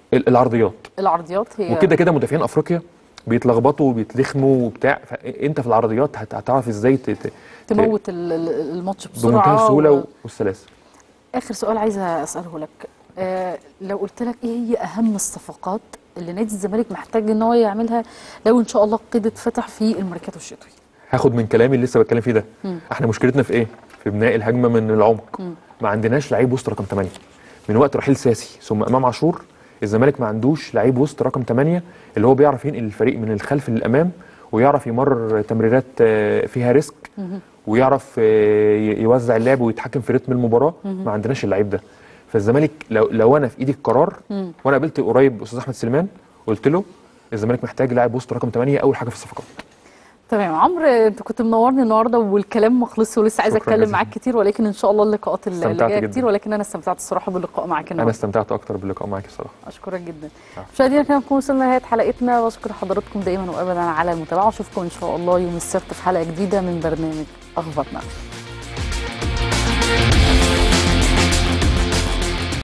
ال- العرضيات العرضيات هي وكده كده مدافعين افريقيا بيتلخبطوا وبيتلخموا وبتاع فانت في العرضيات هت- هتعرف ازاي ت- ت- تموت ال- ال- الماتش بسرعه بمنتهى السهوله و... و- والسلاسه اخر سؤال عايزه اساله لك آه لو قلت لك ايه هي اهم الصفقات اللي نادي الزمالك محتاج ان هو يعملها لو ان شاء الله القيد اتفتح في الميركاتو الشتوي هاخد من كلامي اللي لسه بتكلم فيه ده مم. احنا مشكلتنا في ايه في بناء الهجمه من العمق مم. ما عندناش لعيب وسط رقم 8 من وقت رحيل ساسي ثم امام عاشور الزمالك ما عندوش لعيب وسط رقم 8 اللي هو بيعرف ينقل الفريق من الخلف للامام ويعرف يمرر تمريرات آه، فيها ريسك ويعرف آه، ي- يوزع اللعب ويتحكم في رتم المباراه ما عندناش اللعيب ده فالزمالك لو لو انا في ايدي القرار مم. وانا قابلت قريب استاذ احمد سليمان قلت له الزمالك محتاج لاعب وسط رقم 8 اول حاجه في الصفقات تمام عمرو انت كنت منورني النهارده والكلام ما خلصش ولسه عايزه شكراً اتكلم جزيلاً. معاك كتير ولكن ان شاء الله اللقاءات اللي اللي استمتعت جايه جداً. كتير ولكن انا استمتعت الصراحه باللقاء معاك انا النهارده استمتعت اكتر باللقاء معاك الصراحه اشكرك جدا عفو. مشاهدينا كده نكون وصلنا لنهايه حلقتنا واشكر حضراتكم دائما وابدا على المتابعه واشوفكم ان شاء الله يوم السبت في حلقه جديده من برنامج اخبارنا